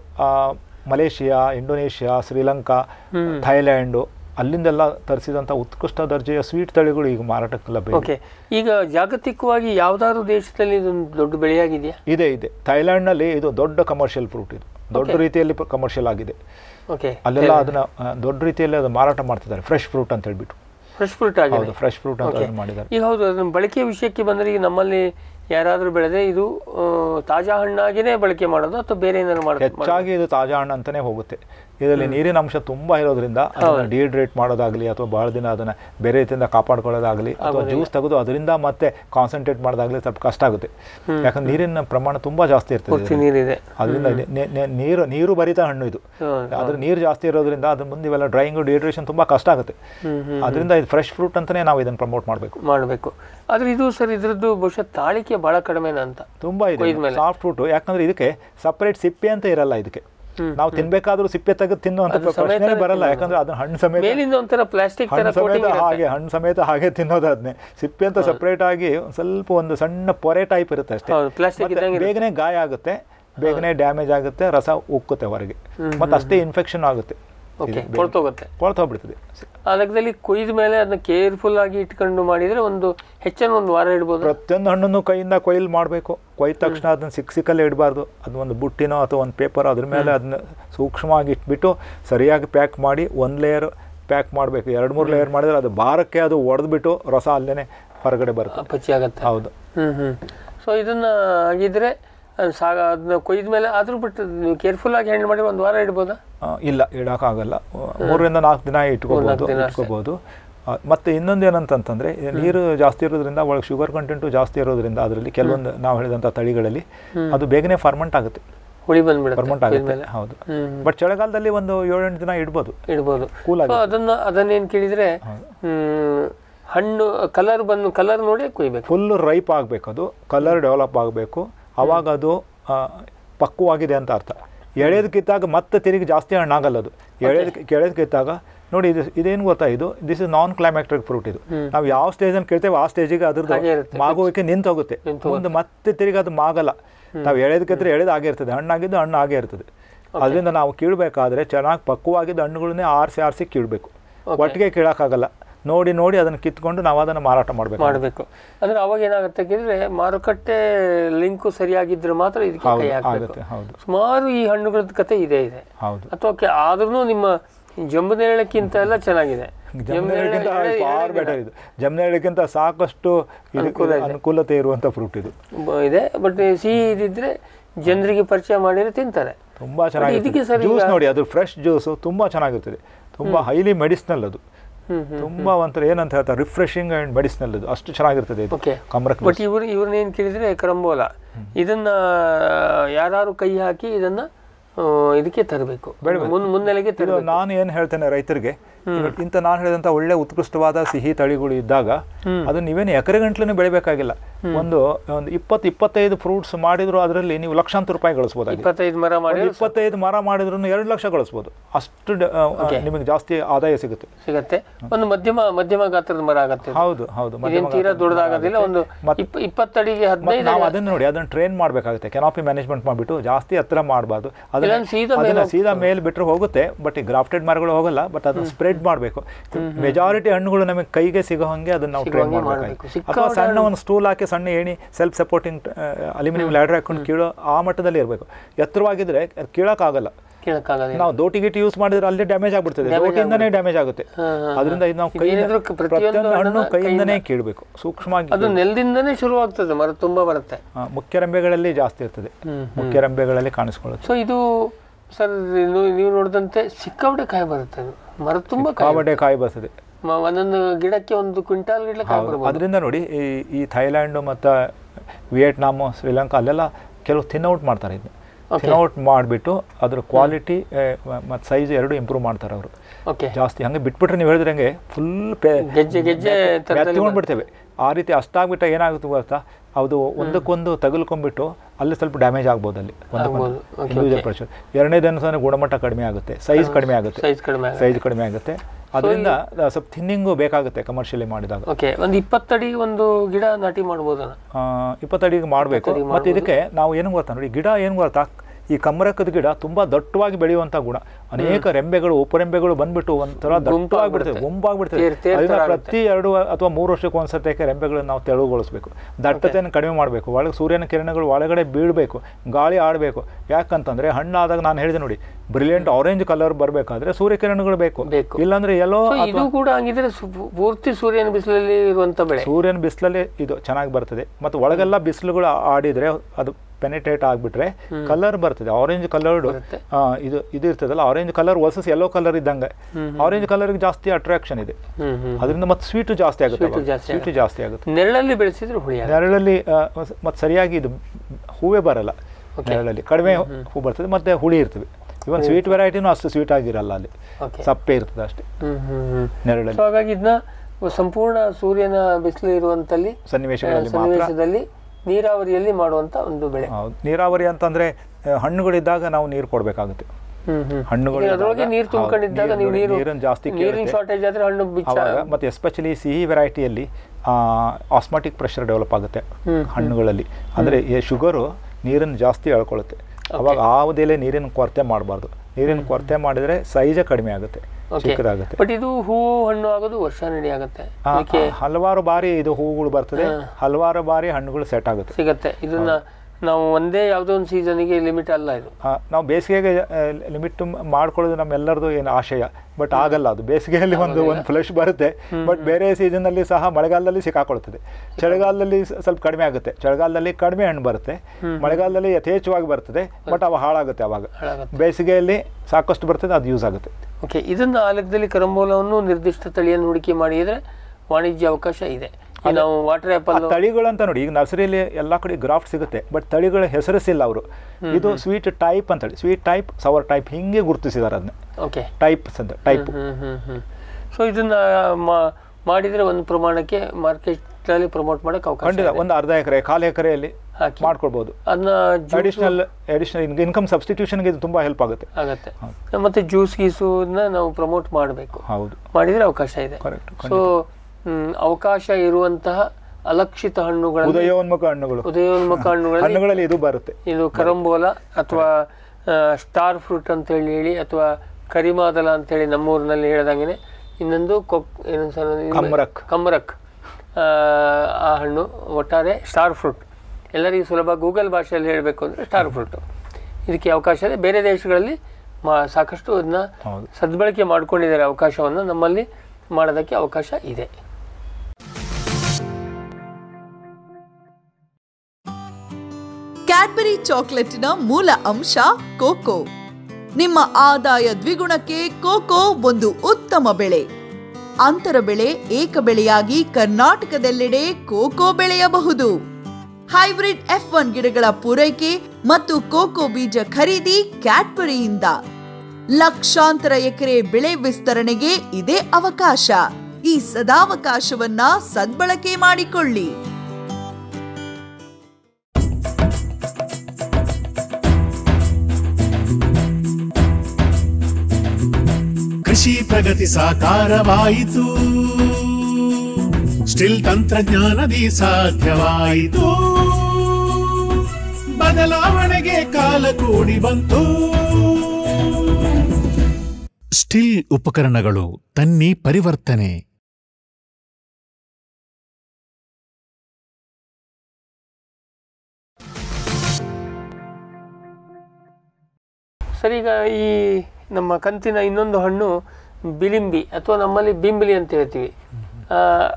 Malaysia Indonesia Sri Lanka Thailand ಅಲ್ಲಿಂದೆಲ್ಲ ತರಿಸಿದಂಥ ಉತ್ಕೃಷ್ಟ ದರ್ಜೆಯ ಸ್ವೀಟ್ ತಳಿಗಳು ಈಗ ಮಾರಾಟಕ್ಕೆ ಲಭ್ಯ ಇದೆ. ಓಕೆ ಈಗ ಜಾಗತಿಕವಾಗಿ ಯಾವ್ದಾದ್ರು ದೇಶದಲ್ಲಿ ಇದೊಂದು ದೊಡ್ಡ ಬೆಳೆಯಾಗಿದೆಯಾ ಇದೆ ಇದೆ ಥೈಲ್ಯಾಂಡ್ನಲ್ಲಿ ಇದು ದೊಡ್ಡ ಕಮರ್ಷಿಯಲ್ ಫ್ರೂಟ್ ಇದು ದೊಡ್ಡ ರೀತಿಯಲ್ಲಿ ಕಮರ್ಷಿಯಲ್ ಆಗಿದೆ ಓಕೆ ಅಲ್ಲೆಲ್ಲ ಅದನ್ನ ಆ, ದೊಡ್ಡ ರೀತಿಯಲ್ಲಿ ಅದು ಮಾರಾಟ ಮಾಡ್ತಿದ್ದಾರೆ ಫ್ರೆಶ್ ಫ್ರೂಟ್ ಅಂತ ಹೇಳ್ಬಿಟ್ಟು ಫ್ರೆಶ್ ಫ್ರೂಟ್ ಆಗಿದೆ ಹೌದು ಫ್ರೆಶ್ ಫ್ರೂಟ್ ಅಂತ Okay. ಅದನ್ನ ಮಾಡಿದ್ದಾರೆ ಈಗ ಹೌದು ಅದನ್ನ ಬಳಕೆ ವಿಷಯಕ್ಕೆ ಬಂದರೆ ಈಗ ನಮ್ಮಲ್ಲಿ ಯಾರಾದರೂ ಬೆಳೆದೆ ಇದು ಆ, ತಾಜಾ ಹಣ್ಣಾಗಿನೇ ಬಳಕೆ ಮಾಡೋದು ಅಥವಾ ಬೇರೆ ಏನಾದ್ರು ಮಾಡೋದು ಹೆಚ್ಚಾಗಿ ಇದು ತಾಜಾ ಹಣ್ಣು ಅಂತಾನೆ ಹೋಗುತ್ತೆ ಇದರಲ್ಲಿ ನೀರಿನ ಅಂಶ ತುಂಬಾ ಇರೋದ್ರಿಂದ ಅದನ್ನ ಡಿಹೈಡ್ರೇಟ್ ಮಾಡೋದಾಗ್ಲಿ ಅಥವಾ ಬಹಳ ದಿನ ಅದನ್ನ ಬೇರೆ ರೀತಿಯಿಂದ ಕಾಪಾಡ್ಕೊಳ್ಳೋದಾಗ್ಲಿ ಅಥವಾ ಜ್ಯೂಸ್ ತೆಗೆದು ಅದರಿಂದ ಮತ್ತೆ ಕಾನ್ಸಂಟ್ರೇಟ್ ಮಾಡೋದಾಗ್ಲಿ ಸ್ವಲ್ಪ ಕಷ್ಟ ಆಗುತ್ತೆ ಯಾಕಂದ್ರೆ ನೀರಿನ ಪ್ರಮಾಣ ತುಂಬಾ ಜಾಸ್ತಿ ಇರ್ತದೆ ಪೂರ್ತಿ ನೀರಿದೆ ಅದರಿಂದ ನೆ- ನೆ- ನೀರು ನೀರು ಭರಿತ ಹಣ್ಣು ಇದು ಹೌದು. ಅದ್ರ ನೀರು ಜಾಸ್ತಿ ಇರೋದ್ರಿಂದ ಅದ್ರ ಮುಂದೆ ಇವೆಲ್ಲ ಡ್ರೈಯಿಂಗ್ ಡಿಹೈಡ್ರೇಷನ್ ತುಂಬಾ ಕಷ್ಟ ಆಗುತ್ತೆ ಹ್ಮ್ ಹ್ಮ್ ಅದರಿಂದ ಇದು ಫ್ರೆಶ್ ಫ್ರೂಟ್ ಅಂತಾನೆ ನಾವು ಇದನ್ನ ಪ್ರಮೋಟ್ ಮಾಡಬೇಕು ಮಾಡಬೇಕು ಆದ್ರೆ ಇದು ಸರ್ ಇದ್ರದ್ದು ಬಹುಶಃ ತಾಳಿಕೆ ಬಹಳ ಕಡಿಮೆನಾ ಅಂತ ತುಂಬಾ ಇದೆ ಕೊಯ್ದ್ಮೇಲೆ. ಸಾಫ್ಟ್ ಫ್ರೂಟ್ ಯಾಕಂದ್ರೆ ಇದಕ್ಕೆ ಸಪರೇಟ್ ಸಿಪ್ಪೆ ಅಂತ ಇರಲ್ಲ ಇದಕ್ಕೆ ನಾವು ತಿನ್ಬೇಕಾದ್ರೂ ಸಿಪ್ಪೆ ತೆಗೆದು ತಿನ್ನುವಂತ ಅದು ಸಮೇತ ಪ್ರಶ್ನೆ ಬರಲ್ಲ ಯಾಕಂದ್ರೆ ಅದನ್ನ ಹಣ್ಣು ಸಮೇತ ಮೇಲಿಂದ ಒಂಥರ ಪ್ಲಾಸ್ಟಿಕ್ ತರ ಹಣ್ಣು ಕೋಟಿಂಗ್ ಸಮೇತ ಹಾಗೆ ಹಣ್ಣು ಸಮೇತ ಹಾಗೆ ತಿನ್ನೋದು ಅದನ್ನೇ ಸಿಪ್ಪೆ ಅಂತ ಸಪರೇಟ್ ಆಗಿ ಒಂದ್ ಸ್ವಲ್ಪ ಒಂದು ಸಣ್ಣ ಪೊರೆ ಟೈಪ್ ಇರುತ್ತೆ ಅಷ್ಟೇ ಹೌದು ಪ್ಲಾಸ್ಟಿಕ್ ಮತ್ತೆ ಇದ್ದಂಗೆ ಬೇಗನೆ ಗಾಯ ಆಗುತ್ತೆ ಬೇಗನೆ ಡ್ಯಾಮೇಜ್ ಆಗುತ್ತೆ ರಸ ಉಕ್ಕುತ್ತೆ ಹೊರಗೆ ಮತ್ತೆ ಅಷ್ಟೇ ಇನ್ಫೆಕ್ಷನ್ ಆಗುತ್ತೆ ಓಕೆ ಕೊಳ್ತೋಗುತ್ತೆ ಕೊಳ್ತು ಹೋಗ್ಬಿಡ್ತದೆ ಆ ಲೆಕ್ಕದಲ್ಲಿ ಕೊಯ್ದ ಮೇಲೆ ಅದನ್ನ ಕೇರ್ಫುಲ್ ಆಗಿ ಇಟ್ಕೊಂಡು ಮಾಡಿದ್ರೆ ಒಂದು ಹೆಚ್ಚಿನ ಒಂದು ವಾರ ಇಡ್ಬೋದು ಪ್ರತಿಯೊಂದು ಹಣ್ಣನ್ನು ಕೈಯಿಂದ ಕೊಯ್ಲು ಮಾಡಬೇಕು ಕೊಯ್ದ ತಕ್ಷಣ ಅದನ್ನ ಸಿಕ್ ಸಿಕ್ಕಲ್ಲೇ ಇಡಬಾರ್ದು ಅದು ಒಂದು ಬುಟ್ಟಿನೋ ಅಥವಾ ಒಂದು ಪೇಪರ್ ಅದ್ರ ಮೇಲೆ ಅದನ್ನ ಸೂಕ್ಷ್ಮವಾಗಿ ಇಟ್ಬಿಟ್ಟು ಸರಿಯಾಗಿ ಪ್ಯಾಕ್ ಮಾಡಿ ಒಂದು ಲೇಯರ್ ಪ್ಯಾಕ್ ಮಾಡಬೇಕು ಎರಡು ಮೂರು ಲೇಯರ್ ಮಾಡಿದ್ರೆ ಅದು ಭಾರಕ್ಕೆ ಅದು ಒಡೆದ್ಬಿಟ್ಟು ರಸ ಅಲ್ಲೇ ಹೊರಗಡೆ ಬರುತ್ತೆ ಪಚ್ಚಿ ಆಗತ್ತೆ ಹೌದು ಹ್ಮ್ ಹ್ಮ್ ಸೊ ಇದನ್ನ ಆಗಿದ್ರೆ ಅದ್ ಸಾಗ ಅದನ್ನ ಕೊಯ್ದ ಮೇಲೆ ಆದ್ರೂ ಬಿಟ್ಟು ನೀವು ಕೇರ್ಫುಲ್ ಆಗಿ ಹ್ಯಾಂಡಲ್ ಮಾಡಿ ಒಂದು ವಾರ ಇಡ್ಬೋದಾ ಆ, ಇಲ್ಲ ಇಡೋಕ್ಕಾಗಲ್ಲ ಮೂರರಿಂದ ನಾಲ್ಕು ದಿನ ಇಟ್ಕೋಬಹುದು ದಿನ ಅಷ್ಟೇ. ಇಟ್ಕೋಬಹುದು ಆ, ಮತ್ತೆ ಇನ್ನೊಂದು ಏನಂತಂತಂದ್ರೆ ಈ ನೀರು ಜಾಸ್ತಿ ಇರೋದ್ರಿಂದ ಒಳಗೆ ಶುಗರ್ ಕಂಟೆಂಟು ಜಾಸ್ತಿ ಇರೋದ್ರಿಂದ ಅದರಲ್ಲಿ ಕೆಲವೊಂದು ನಾವು ಹೇಳಿದಂಥ ತಳಿಗಳಲ್ಲಿ ಅದು ಬೇಗನೆ ಫರ್ಮೆಂಟ್ ಆಗುತ್ತೆ ಹುಳಿ ಬಂದ್ಬಿಡುತ್ತೆ ಫರ್ಮೆಂಟ್ ಕೊಯ್ದ ಆಗುತ್ತೆ ಮೇಲೆ ಹೌದು ಹ್ಮ್ ಬಟ್ ಚಳಿಗಾಲದಲ್ಲಿ ಒಂದು ಏಳೆಂಟು ದಿನ ಇಡ್ಬೋದು ಇಡ್ಬೋದು ಕೂಲ್ ಸೊ ಅದನ್ನ ಅದನ್ನೇನು ಕೇಳಿದ್ರೆ ಹ್ಮ್, ಹಣ್ಣು ಕಲರ್ ಬಂದು ಕಲರ್ ನೋಡಿ ಕೊಯ್ಬೇಕು ಫುಲ್ ರೈಪ್ ಆಗಬೇಕು ಅದು ಕಲರ್ ಡೆವಲಪ್ ಆಗಬೇಕು ಅವಾಗ ಅದು ಆ, ಪಕ್ವವಾಗಿದೆ ಅಂತ ಅರ್ಥ ಎಳೆದು ಕಿತ್ತಾಗ ಮತ್ತೆ ತಿರುಗಿ ಜಾಸ್ತಿ ಹಣ್ಣಾಗಲ್ಲ ಅದು ಎಳೆದು ಎಳೆದು ಕಿತ್ತಾಗ ನೋಡಿ ಇದು ಇದೇನು ಗೊತ್ತಾ ಇದು this is non climacteric fruit ಇದು ನಾವು ಯಾವ ಸ್ಟೇಜನ್ನು ಕೇಳ್ತೇವೆ ಆ ಸ್ಟೇಜಿಗೆ ಅದ್ರದ್ದು ಹಾಗೆ ಇರುತ್ತೆ. ಮಾಗುವಿಕೆ ನಿಂತು ಹೋಗುತ್ತೆ ಮುಂದೆ ಮತ್ತೆ ತಿರುಗಿ ಅದು ಮಾಗಲ್ಲ ನಾವು ಎಳೆದು ಕಿತ್ತರೆ ಎಳೆದು ಆಗೇ ಇರ್ತದೆ ಹಣ್ಣಾಗಿದ್ದು ಹಣ್ಣು ಆಗೇ ಇರ್ತದೆ ಅದರಿಂದ ನಾವು ಕೀಳಬೇಕಾದ್ರೆ ಚೆನ್ನಾಗಿ ಪಕ್ವವಾಗಿದ್ದ ಹಣ್ಣುಗಳನ್ನೇ ಆರಿಸಿ ಆರಿಸಿ ಕೀಳಬೇಕು ಒಟ್ಟಿಗೆ ಕೀಳಕ್ಕಾಗಲ್ಲ ನೋಡಿ ನೋಡಿ ಅದನ್ನು ಕಿತ್ಕೊಂಡು ನಾವು ಅದನ್ನು ಮಾರಾಟ ಮಾಡಬೇಕು ಮಾಡಬೇಕು ಅಂದ್ರೆ ಅವಾಗ ಏನಾಗುತ್ತೆ ಕೇಳಿದ್ರೆ ಮಾರುಕಟ್ಟೆ ಲಿಂಕು ಸರಿಯಾಗಿದ್ರೆ ಮಾತ್ರ ಇದಕ್ಕೆ ಕೈ ಹಾಕಬೇಕು ಆಗುತ್ತೆ ಹೌದು ಸುಮಾರು ಈ ಹಣ್ಣುಗಳದ್ದು ಕತೆ ಇದೆ ಇದೆ ಹೌದು ಅಥವಾ ಆದ್ರೂ ನಿಮ್ಮ ಜಂಬುನೇರಳಕ್ಕಿಂತ ಎಲ್ಲ ಚೆನ್ನಾಗಿದೆ ಜಮ್ನೇರಳಿಗಿಂತ ಫಾರ್ ಬೆಟರ್ ಇದು ಜಮ್ನೇರಳಿಗಿಂತ ಸಾಕಷ್ಟು ಇದಕ್ಕೆ ಅನುಕೂಲತೆ ಇರುವಂತ ಫ್ರೂಟ್ ಇದು ಬ- ಇದೆ ಬಟ್ ಸಿಹಿ ಇದಿದ್ರೆ ಜನರಿಗೆ ಪರಿಚಯ ಮಾಡಿದ್ರೆ ತಿಂತಾರೆ ತುಂಬಾ ಇದಕ್ಕೆ ಚೆನ್ನಾಗಿರುತ್ತೆ ಸರ್ ಜ್ಯೂಸ್ ನೋಡಿ ಅದು ಫ್ರೆಶ್ ಜ್ಯೂಸು ತುಂಬಾ ಚೆನ್ನಾಗಿರ್ತದೆ ತುಂಬಾ ಹೈಲಿ ಮೆಡಿಸಿನಲ್ ಅದು ಹ್ಮ್ ಹ್ಮ್ ತುಂಬಾ ಒಂಥರ ಏನಂತ ಹೇಳ್ತಾರೆ ರಿಫ್ರೆಶಿಂಗ್ ಅಂಡ್ ಮೆಡಿಸಿನಲ್ ಅದು ಅಷ್ಟು ಚೆನ್ನಾಗಿರ್ತದೆ ಇದು ಓಕೆ ಕಮ್ರಕ್ ಬಟ್ ಇವ್ರು ಇವ್ರನ್ನ ಏನು ಕೇಳಿದ್ರೆ ಕರಂಬೋಲ ಇದನ್ನ ಯಾರು ಕೈ ಹಾಕಿ ಇದನ್ನ ಆ, ಇದಕ್ಕೆ ತರಬೇಕು ಮುನ್ ಮುನ್ನೆಲೆಗೆ ಇದು ತರಬೇಕು ನಾನು ಏನು ಹೇಳ್ತೇನೆ ರೈತರಿಗೆ ಇವತ್ತು ಇಂಥ ನಾನು ಹೇಳಿದಂಥ ಒಳ್ಳೆ ಉತ್ಕೃಷ್ಟವಾದ ಸಿಹಿ ತಳಿಗಳು ಇದ್ದಾಗ ಅದು ನೀವೇನು ಎಕರೆ ಗಂಟ್ಲೂ ಬೆಳಿಬೇಕಾಗಿಲ್ಲ ಒಂದು ಒಂದು ಇಪ್ಪತ್ತು ಇಪ್ಪತ್ತೈದು ಫ್ರೂಟ್ಸ್ ಮಾಡಿದ್ರು ಅದರಲ್ಲಿ ನೀವು ಲಕ್ಷಾಂತರ ರೂಪಾಯಿ ಗಳಿಸ್ಬೋದಾಗಿದೆ ಇಪ್ಪತ್ತೈದು ಮರ ಮಾಡಿ ಒಂದು ಇಪ್ಪತ್ತೈದು ಮರ ಮಾಡಿದ್ರು ಎರಡು ಲಕ್ಷ ಗಳಿಸ್ಬೋದು ಅಷ್ಟು ಡ- ಆ, ನಿಮಗೆ ಜಾಸ್ತಿ ಆದಾಯ ಸಿಗುತ್ತೆ ಸಿಗತ್ತೆ ಒಂದು ಮಧ್ಯಮ ಮಧ್ಯಮ ಗಾತ್ರದ ಮರ ಆಗತ್ತೆ ಇದು. ಹೌದು ಹೌದು ಮಧ್ಯಮ ಇದೇನ್ ತೀರಾ ಗಾತ್ರದ ದೊಡ್ಡದಾಗೋದಿಲ್ಲ ಒಂದು ಮತ್ತೆ- ಇಪ್ಪ ಇಪ್ಪತ್ತಡಿಗೆ ಮತ್ತೆ ಹದಿನೈದು ನಾವು ಅದನ್ನ ನೋಡಿ ಅದನ್ನ ಟ್ರೈನ್ ಮಾಡಬೇಕಾಗುತ್ತೆ ಕೆನಾಪಿ ಮ್ಯಾನೇಜ್ಮೆಂಟ್ ಮಾಡಿಬಿಟ್ಟು ಜಾಸ್ತಿ ಹತ್ರ ಮಾಡಬಾರ್ದು ಅದನ್ನ ಇಲ್ಲಾಂದ್ರೆ ಸೀದಾ ಅದನ್ನ ಮೇಲೆ ಸೀದಾ ಮೇಲೆ ಬಿಟ್ಟರೆ ಹೋಗುತ್ತೆ ಬಟ್ ಈ ಗ್ರಾಫ್ಟೆಡ್ ಮರಗಳು ಹೋಗಲ್ಲ ಬಟ್ ಅದನ್ನ ಸ್ಪ್ರೆಡ್ ಮಾಡಬೇಕು ಮೆಜಾರಿಟಿ ಹಣ್ಣುಗಳು ನಮಗೆ ಕೈಗೆ ಸಿಗೋ ಹಂಗೆ ಅದನ್ನ ನಾವು ಟ್ರೈನ್ ಸಿಗುವಂಗೆ ಮಾಡಬೇಕು ಮಾಡ್ಬೇಕು. ಅಥವಾ ಸಣ್ಣ ಒಂದು ಸ್ಟೂಲ್ ಹಾಕಿ ಸಣ್ಣ ಏಣಿ ಸೆಲ್ಫ್ ಸಪೋರ್ಟಿಂಗ್ ಅಲ್ಯೂಮಿನಿಯಂ ಲ್ಯಾಡರ್ ಹಾಕೊಂಡು ಕೀಳೋ ಆ ಮಟ್ಟದಲ್ಲಿ ಇರಬೇಕು ಎತ್ತರವಾಗಿದ್ರೆ ಅದು ಕೀಳೋಕ್ಕಾಗಲ್ಲ ಕೇಳಕ್ಕಾಗಲ್ಲ ನಾವು ದೋಟಿ ಗಿಟಿ ಯೂಸ್ ಮಾಡಿದ್ರೆ ಅಲ್ಲಿ ಡ್ಯಾಮೇಜ್ ಆಗ್ಬಿಡ್ತದೆ ದೋಟಿಯಿಂದನೇ ಡ್ಯಾಮೇಜ್ ಆಗುತ್ತೆ ಹಾ, ಹಾ, ಅದರಿಂದ ಇದು ನಾವು ಕೈ ಇದೇನಿದ್ರು ಕ- ಪ್ರತಿಯೊಂದು ಪ್ರತಿಯೊಂದು ಹಣ್ಣು ಹಣ್ಣನ್ನ ಕೈಯಿಂದನೇ ಕೀಳಬೇಕು ಸೂಕ್ಷ್ಮವಾಗಿ ಅದು ನೆಲದಿಂದನೇ ಶುರು ಆಗ್ತದೆ ಮರ ತುಂಬಾ ಬರುತ್ತೆ ಆ, ಮುಖ್ಯ ರೆಂಬೆಗಳಲ್ಲಿ ಜಾಸ್ತಿ ಇರ್ತದೆ ಹ್ಮ್, ಮುಖ್ಯ ರೆಂಬೆಗಳಲ್ಲಿ ಕಾಣಿಸ್ಕೊಳ್ಳುತ್ತೆ ಸೊ ಇದು ಸರ್ ನೀವು ನೋಡಿದಂತೆ ಸಿಕ್ಕಾಪಟ್ಟೆ ಕಾಯಿ ಬರುತ್ತೆ ಅದು ಮರ ತುಂಬಾ ಕಾಯಿ ಕಾವಡೆ ಕಾಯಿ ಬರ್ತದೆ ಮ- ಒಂದೊಂದು ಗಿಡಕ್ಕೆ ಒಂದು ಕ್ವಿಂಟಾಲ್ ಗಿಡ ಕಾಯಿ ಬರ್ಬೋದು ಅದರಿಂದ ನೋಡಿ ಈ ಈ ಥೈಲ್ಯಾಂಡು ಮತ್ತು ವಿಯೆಟ್ನಾಮು ಶ್ರೀಲಂಕಾ ಅಲ್ಲೆಲ್ಲ ಕೆಲವು ಥಿನ್ಔಟ್ ಮಾಡ್ತಾರೆ ಇದನ್ನ ಥಿನ್ಔಟ್ ಮಾಡಿಬಿಟ್ಟು ಅದ್ರ ಕ್ವಾಲಿಟಿ ಮತ್ತು ಸೈಜ್ ಎರಡು ಇಂಪ್ರೂವ್ ಮಾಡ್ತಾರೆ ಅವರು ಓಕೆ ಜಾಸ್ತಿ ಹಂಗೆ ಬಿಟ್ಬಿಟ್ರೆ ನೀವು ಹೇಳಿದ್ರಂಗೆ ಫುಲ್ ಪೇ ಗೆಜ್ಜೆ ಗೆಜ್ಜೆ ಥರದಲ್ಲಿ ಬಿಡ್ತೇವೆ ಆ ರೀತಿ ಅಷ್ಟಾಗ್ಬಿಟ್ರೆ ಏನಾಗುತ್ತೆ ಗೊತ್ತಾ ಅದು ಒಂದಕ್ಕೊಂದು ತಗುಲ್ಕೊಂಡ್ಬಿಟ್ಟು ಅಲ್ಲಿ ಸ್ವಲ್ಪ ಡ್ಯಾಮೇಜ್ ಆಗ್ಬೋದು ಅಲ್ಲಿ ಆಗ್ಬೋದು. Okay, ಇಂಡಿವಿಜುವಲ್ ಪ್ರೊಡಕ್ಷನ್ ಎರಡನೇದನ್ನು ಸಹ ಗುಣಮಟ್ಟ ಕಡಿಮೆ ಆಗುತ್ತೆ ಸೈಜ್ ಕಡಿಮೆ ಆಗುತ್ತೆ ಸೈಜ್ ಕಡಿಮೆ ಆಗುತ್ತೆ ಸೈಜ್ ಕಡಿಮೆ ಆಗುತ್ತೆ ಅದರಿಂದ ಸ್ವಲ್ಪ ಥಿನ್ನಿಂಗು ಬೇಕಾಗುತ್ತೆ ಕಮರ್ಷಿಯಲಿ ಮಾಡಿದಾಗ ಓಕೆ ಒಂದು ಇಪ್ಪತ್ತಡಿ ಒಂದು ಗಿಡ ನಾಟಿ ಮಾಡ್ಬೋದಲ್ಲ ಆ, ಇಪ್ಪತ್ತಡಿಗೆ ಮಾಡಬೇಕು ಮತ್ತು ಇದಕ್ಕೆ ನಾವು ಏನು ಗೊತ್ತಾ ನೋಡಿ ಗಿಡ ಏನು ಗೊತ್ತಾ ಈ ಕಮರಕದ ಗಿಡ ತುಂಬ ದಟ್ಟವಾಗಿ ಬೆಳೆಯುವಂಥ ಗುಣ ಅನೇಕ ರೆಂಬೆಗಳು ಉಪರೆಂಬೆಗಳು ಬಂದ್ಬಿಟ್ಟು ಒಂಥರ ದಟ್ಟವಾಗಿ ಬಿಡ್ತವೆ ಗುಂಪಾಗ್ಬಿಡ್ತವೆ ತೇರ್- ತೇರ್ ಅದನ್ನ ಥರ ಪ್ರತಿ ಎರಡು ಅಥವಾ ಮೂರು ವರ್ಷಕ್ಕೆ ಒಂದ್ಸರ್ತಿಗೆ ರೆಂಬೆಗಳನ್ನ ನಾವು ತೆಳುಗೊಳಿಸ್ಬೇಕು ದಟ್ಟತೆಯನ್ನು ಕಡಿಮೆ ಮಾಡಬೇಕು ಒಳಗೆ ಸೂರ್ಯನ ಕಿರಣಗಳು ಒಳಗಡೆ ಬೀಳಬೇಕು ಗಾಳಿ ಆಡಬೇಕು ಯಾಕಂತಂದ್ರೆ ಹಣ್ಣಾದಾಗ ನಾನು ಹೇಳಿದೆ ನೋಡಿ ಬ್ರಿಲಿಯಂಟ್ ಆರೆಂಜ್ ಕಲರ್ ಬರಬೇಕಾದ್ರೆ ಸೂರ್ಯಕಿರಣಗಳು ಬೇಕು ಬೇಕು. ಇಲ್ಲಾಂದ್ರೆ ಎಲ್ಲೋ ಸೊ ಇದು ಕೂಡ ಹಂಗಿದ್ರೆ ಸು- ಪೂರ್ತಿ ಸೂರ್ಯನ ಬಿಸಿಲಲ್ಲಿ ಇರುವಂತ ಬೆಳೆ ಸೂರ್ಯನ ಬಿಸಿಲಲ್ಲಿ ಇದು ಚೆನ್ನಾಗಿ ಬರ್ತದೆ ಮತ್ತು ಒಳಗೆಲ್ಲ ಬಿಸಿಲುಗಳು ಆಡಿದ್ರೆ ಅದು ಪೆನಿಟ್ರೇಟ್ ಆಗಿಬಿಟ್ರೆ ಕಲರ್ ಬರ್ತದೆ ಆರೆಂಜ್ ಕಲರ್ಡ್ ಬರುತ್ತೆ. ಇದು ಇದು ಇರ್ತದಲ್ಲ orange colour versus yellow colour ಇದ್ದಂಗೆ ಆರೆಂಜ್ ಕಲರ್ಗೆ ಜಾಸ್ತಿ ಅಟ್ರಾಕ್ಷನ್ ಇದೆ ಹ್ಮ್ ಹ್ಮ್ ಅದರಿಂದ ಮತ್ತೆ ಸ್ವೀಟು ಜಾಸ್ತಿ ಆಗುತ್ತೆ Sweet ಜಾಸ್ತಿ ಸ್ವೀಟು ಜಾಸ್ತಿ ಆಗುತ್ತೆ ನೆರಳಲ್ಲಿ ಬೆಳೆಸಿದ್ರೆ ಹುಳಿ ಆಗುತ್ತೆ. ನೆರಳಲ್ಲಿ ಮತ್ತು ಸರಿಯಾಗಿ ಇದು ಹೂವೇ ಬರಲ್ಲ ನೆರಳಲ್ಲಿ ಕಡಿಮೆ ಹೂ ಬರ್ತದೆ ಮತ್ತೆ ಹುಳಿ ಇರ್ತದೆ ಇವನ್ ಸ್ವೀಟ್ ವೆರೈಟಿನೂ ಅಷ್ಟು ಸ್ವೀಟ್ ಆಗಿರಲ್ಲ ಅಲ್ಲಿ Okay. ಸಪ್ಪೆ ಇರ್ತದೆ ಅಷ್ಟೇ ಹ್ಮ್ ಹ್ಮ್ ಹ್ಮ್ ನೆರಳಲ್ಲಿ ಸೊ ಹಾಗಾಗಿ ಇದನ್ನ ಸಂಪೂರ್ಣ ಸೂರ್ಯನ ಬಿಸಿಲು ಇರುವಂತಲ್ಲಿ ಆ, ಸನ್ನಿವೇಶಗಳಲ್ಲಿ ಮಾತ್ರ ಸನ್ನಿವೇಶದಲ್ಲಿ ನೀರಾವರಿಯಲ್ಲಿ ಮಾಡುವಂತ ಒಂದು ಬೆಳೆ ಹೌದು ನೀರಾವರಿ ಅಂತಂದ್ರೆ ಆ, ಹಣ್ಣುಗಳಿದ್ದಾಗ ನಾವು ನೀರು ಕೊಡಬೇಕಾಗುತ್ತೆ ಹ್ಮ್ ಹ್ಮ್ ಹಣ್ಣುಗಳು ಈಗ ಅದ್ರೊಳಗೆ ನೀರು ತುಂಬ್ಕೊಂಡಿದ್ದಾಗ ನೀವು ನೀರು ನೀರನ್ನು ಜಾಸ್ತಿ ನೀರಿನ ಕೇಳುತ್ತೆ. ಶಾರ್ಟೇಜ್ ಆದ್ರೆ ಹಣ್ಣು ಬಿಚ್ಚ ಅವಾಗ ಮತ್ತೆ ಎಸ್ಪೆಷಲಿ ಸಿಹಿ ವೆರೈಟಿಯಲ್ಲಿ ಆಸ್ಮಾಟಿಕ್ ಪ್ರೆಷರ್ ಡೆವಲಪ್ ಆಗುತ್ತೆ ಹಣ್ಣುಗಳಲ್ಲಿ ಅಂದರೆ ಈ ಶುಗರು ನೀರನ್ನು ಜಾಸ್ತಿ ಎಳ್ಕೊಳ್ಳುತ್ತೆ ಅವಾಗ ಯಾವುದೆಲೆ ನೀರಿನ ಕೊರತೆ ಮಾಡಬಾರ್ದು ನೀರಿನ ಕೊರತೆ ಮಾಡಿದರೆ ಸೈಜೇ ಕಡಿಮೆ ಆಗುತ್ತೆ ಓಕೆ ಚಿಕ್ಕದಾಗುತ್ತೆ ಬಟ್ ಇದು ಹೂವು ಹಣ್ಣು ಆಗೋದು ವರ್ಷ ನಡಿ ಆಗುತ್ತೆ ಆ, ಅದಕ್ಕೆ ಆ, ಹಲವಾರು ಬಾರಿ ಇದು ಹೂವುಗಳು ಬರ್ತದೆ ಹಲವಾರು ಬಾರಿ ಹಣ್ಣುಗಳು ಸೆಟ್ ಆಗುತ್ತೆ ಸಿಗತ್ತೆ ಇದನ್ನ ನಾವು ಒಂದೇ ಯಾವುದೋ ಒಂದು ಸೀಸನ್ಗೆ ಲಿಮಿಟ್ ಅಲ್ಲ ಇದು ಆ, ನಾವು ಬೇಸಿಗೆಗೆ ಲಿಮಿಟ್ ಮಾಡ್ಕೊಳ್ಳೋದು ನಮ್ಮೆಲ್ಲರದು ಏನು ಆಶಯ ಬಟ್ ಆಗಲ್ಲ ಅದು ಬೇಸಿಗೆಯಲ್ಲಿ ಒಂದು ಒಂದು ಫ್ಲಶ್ ಬರುತ್ತೆ ಬಟ್ ಬೇರೆ ಸೀಸನಲ್ಲಿ ಸಹ ಮಳೆಗಾಲದಲ್ಲಿ ಸಿಕ್ಕಾಕೊಳ್ತದೆ ಚಳಿಗಾಲದಲ್ಲಿ ಸ- ಸ್ವಲ್ಪ ಕಡಿಮೆ ಆಗುತ್ತೆ ಚಳಿಗಾಲದಲ್ಲಿ ಕಡಿಮೆ ಹಣ್ಣು ಬರುತ್ತೆ ಮಳೆಗಾಲದಲ್ಲಿ ಯಥೇಚ್ಛವಾಗಿ ಬರ್ತದೆ ಬಟ್ ಅವು ಹಾಳಾಗುತ್ತೆ ಅವಾಗ ಹಾಳಾಗುತ್ತೆ ಬೇಸಿಗೆಯಲ್ಲಿ ಸಾಕಷ್ಟು ಬರ್ತದೆ ಅದು ಯೂಸ್ ಆಗುತ್ತೆ ಓಕೆ ಇದನ್ನ ಆಲಕದಲ್ಲಿ ಕರಂಬೋಲವನ್ನು ನಿರ್ದಿಷ್ಟ ತಳಿಯನ್ನು ಹುಡುಕಿ ಮಾಡಿದ್ರೆ ವಾಣಿಜ್ಯ ಅವಕಾಶ ಇದೆ ಈ ನಾವು ವಾಟರ್ ಆ ಆ್ಯಪಲ್ ತಳಿಗಳಂತ ನೋಡಿ ಈಗ ನರ್ಸರಿಯಲ್ಲಿ ಎಲ್ಲ ಕಡೆ ಗ್ರಾಫ್ಟ್ ಸಿಗುತ್ತೆ ಬಟ್ ತಳಿಗಳ ಹೆಸರಿಸಿಲ್ಲ ಅವರು ಇದು ಸ್ವೀಟ್ ಟೈಪ್ ಅಂತೇಳಿ ಸ್ವೀಟ್ ಟೈಪ್ ಸವರ್ ಟೈಪ್ ಹಿಂಗೆ ಗುರುತಿಸಿದ್ದಾರೆ ಅದನ್ನ ಓಕೆ ಟೈಪ್ಸ್ ಅಂತ ಟೈಪ್ ಹ್ಮ್ ಹ್ಮ್ ಹ್ಮ್ ಸೊ ಇದನ್ನ ಮಾ- ಮಾಡಿದ್ರೆ ಒಂದು ಪ್ರಮಾಣಕ್ಕೆ ಮಾರ್ಕೆಟ್ ಅಲ್ಲಿ ಪ್ರಮೋಟ್ ಮಾಡಕ್ಕೆ ಅವಕಾಶ ಖಂಡಿತ ಇದೆ. ಒಂದು ಅರ್ಧ ಎಕರೆ ಕಾಲು ಎಕರೆಯಲ್ಲಿ ಹಾಕಿ ಮಾಡ್ಕೊಳ್ಬೋದು ಅದನ್ನ ಅಡಿಷನಲ್ ಅಡಿಷನಲ್ ಇನ್ಕಮ್ ಸಬ್ಸ್ಟಿಟ್ಯೂಷನ್ಗೆ ಇದು ತುಂಬ ಹೆಲ್ಪ್ ಆಗುತ್ತೆ ಆಗತ್ತೆ ಮತ್ತೆ ಜ್ಯೂಸ್ ಗೀಸನ್ನ ನಾವು ಪ್ರಮೋಟ್ ಮಾಡಬೇಕು ಹೌದು ಮಾಡಿದ್ರೆ ಅವಕಾಶ ಇದೆ ಕರೆಕ್ಟ್ ಸೊ ಅವಕಾಶ ಇರುವಂತಹ ಅಲಕ್ಷಿತ ಹಣ್ಣುಗಳ ಉದಯೋನ್ಮುಖ ಹಣ್ಣುಗಳು ಉದಯೋನ್ಮುಖ ಹಣ್ಣುಗಳಲ್ಲಿ ಹಣ್ಣುಗಳಲ್ಲಿ ಇದು ಬರುತ್ತೆ ಇದು ಕರಂಬೋಲ ಅಥವಾ ಸ್ಟಾರ್ ಫ್ರೂಟ್ ಅಂತ ಹೇಳಿ ಹೇಳಿ ಅಥವಾ ಕರಿಮಾದಲ ಅಂತೇಳಿ ನಮ್ಮೂರಿನಲ್ಲಿ ಹೇಳ್ದಂಗೆ ಇನ್ನೊಂದು ಕೊಕ್ ಏನು ಸರ್ ಇದು- ಕಮ್ಮರಕ್. ಕಮ್ಮರಕ್ ಆ, ಆ ಹಣ್ಣು ಒಟ್ಟಾರೆ ಸ್ಟಾರ್ ಫ್ರೂಟ್ ಎಲ್ಲರಿಗೂ ಸುಲಭ ಗೂಗಲ್ ಭಾಷೆಯಲ್ಲಿ ಹೇಳಬೇಕು ಅಂದರೆ ಸ್ಟಾರ್ ಫ್ರೂಟು ಇದಕ್ಕೆ ಅವಕಾಶ ಇದೆ ಬೇರೆ ದೇಶಗಳಲ್ಲಿ ಮಾ ಸಾಕಷ್ಟು ಅದನ್ನ ಹೌದು ಸದ್ಬಳಕೆ ಮಾಡ್ಕೊಂಡಿದ್ದಾರೆ ಅವಕಾಶವನ್ನು ನಮ್ಮಲ್ಲಿ ಮಾಡೋದಕ್ಕೆ ಅವಕಾಶ ಇದೆ ಕ್ಯಾಡ್ಬರಿ ಚಾಕೊಲೇಟಿನ ಮೂಲ ಅಂಶ ಕೋಕೋ ನಿಮ್ಮ ಆದಾಯ ದ್ವಿಗುಣಕ್ಕೆ ಕೋಕೋ ಒಂದು ಉತ್ತಮ ಬೆಳೆ ಅಂತರ ಬೆಳೆ ಏಕ ಬೆಳೆಯಾಗಿ ಕರ್ನಾಟಕದೆಲ್ಲೆಡೆ ಕೋಕೋ ಬೆಳೆಯಬಹುದು ಹೈಬ್ರಿಡ್ ಎಫ್ ಒನ್ ಗಿಡಗಳ ಪೂರೈಕೆ ಮತ್ತು ಕೋಕೋ ಬೀಜ ಖರೀದಿ ಕ್ಯಾಡ್ಬರಿಯಿಂದ ಲಕ್ಷಾಂತರ ಎಕರೆ ಬೆಳೆ ವಿಸ್ತರಣೆಗೆ ಇದೇ ಅವಕಾಶ ಈ ಸದಾವಕಾಶವನ್ನ ಸದ್ಬಳಕೆ ಮಾಡಿಕೊಳ್ಳಿ ಕೃಷಿ ಪ್ರಗತಿ ಸಾಕಾರವಾಯಿತು ಸ್ಟಿಲ್ ತಂತ್ರಜ್ಞಾನದಿ ಸಾಧ್ಯವಾಯಿತು ಬದಲಾವಣೆಗೆ ಕಾಲ ಕೂಡಿ ಬಂತು ಸ್ಟಿಲ್ ಉಪಕರಣಗಳು ತನ್ನಿ ಪರಿವರ್ತನೆ ಸರ್ ಈಗ ಈ ನಮ್ಮ ಕಂತಿನ ಇನ್ನೊಂದು ಹಣ್ಣು ಬಿಲಿಂಬಿ ಅಥವಾ ನಮ್ಮಲ್ಲಿ ಬಿಂಬಿಲಿ ಅಂತ ಹೇಳ್ತೀವಿ ಆ,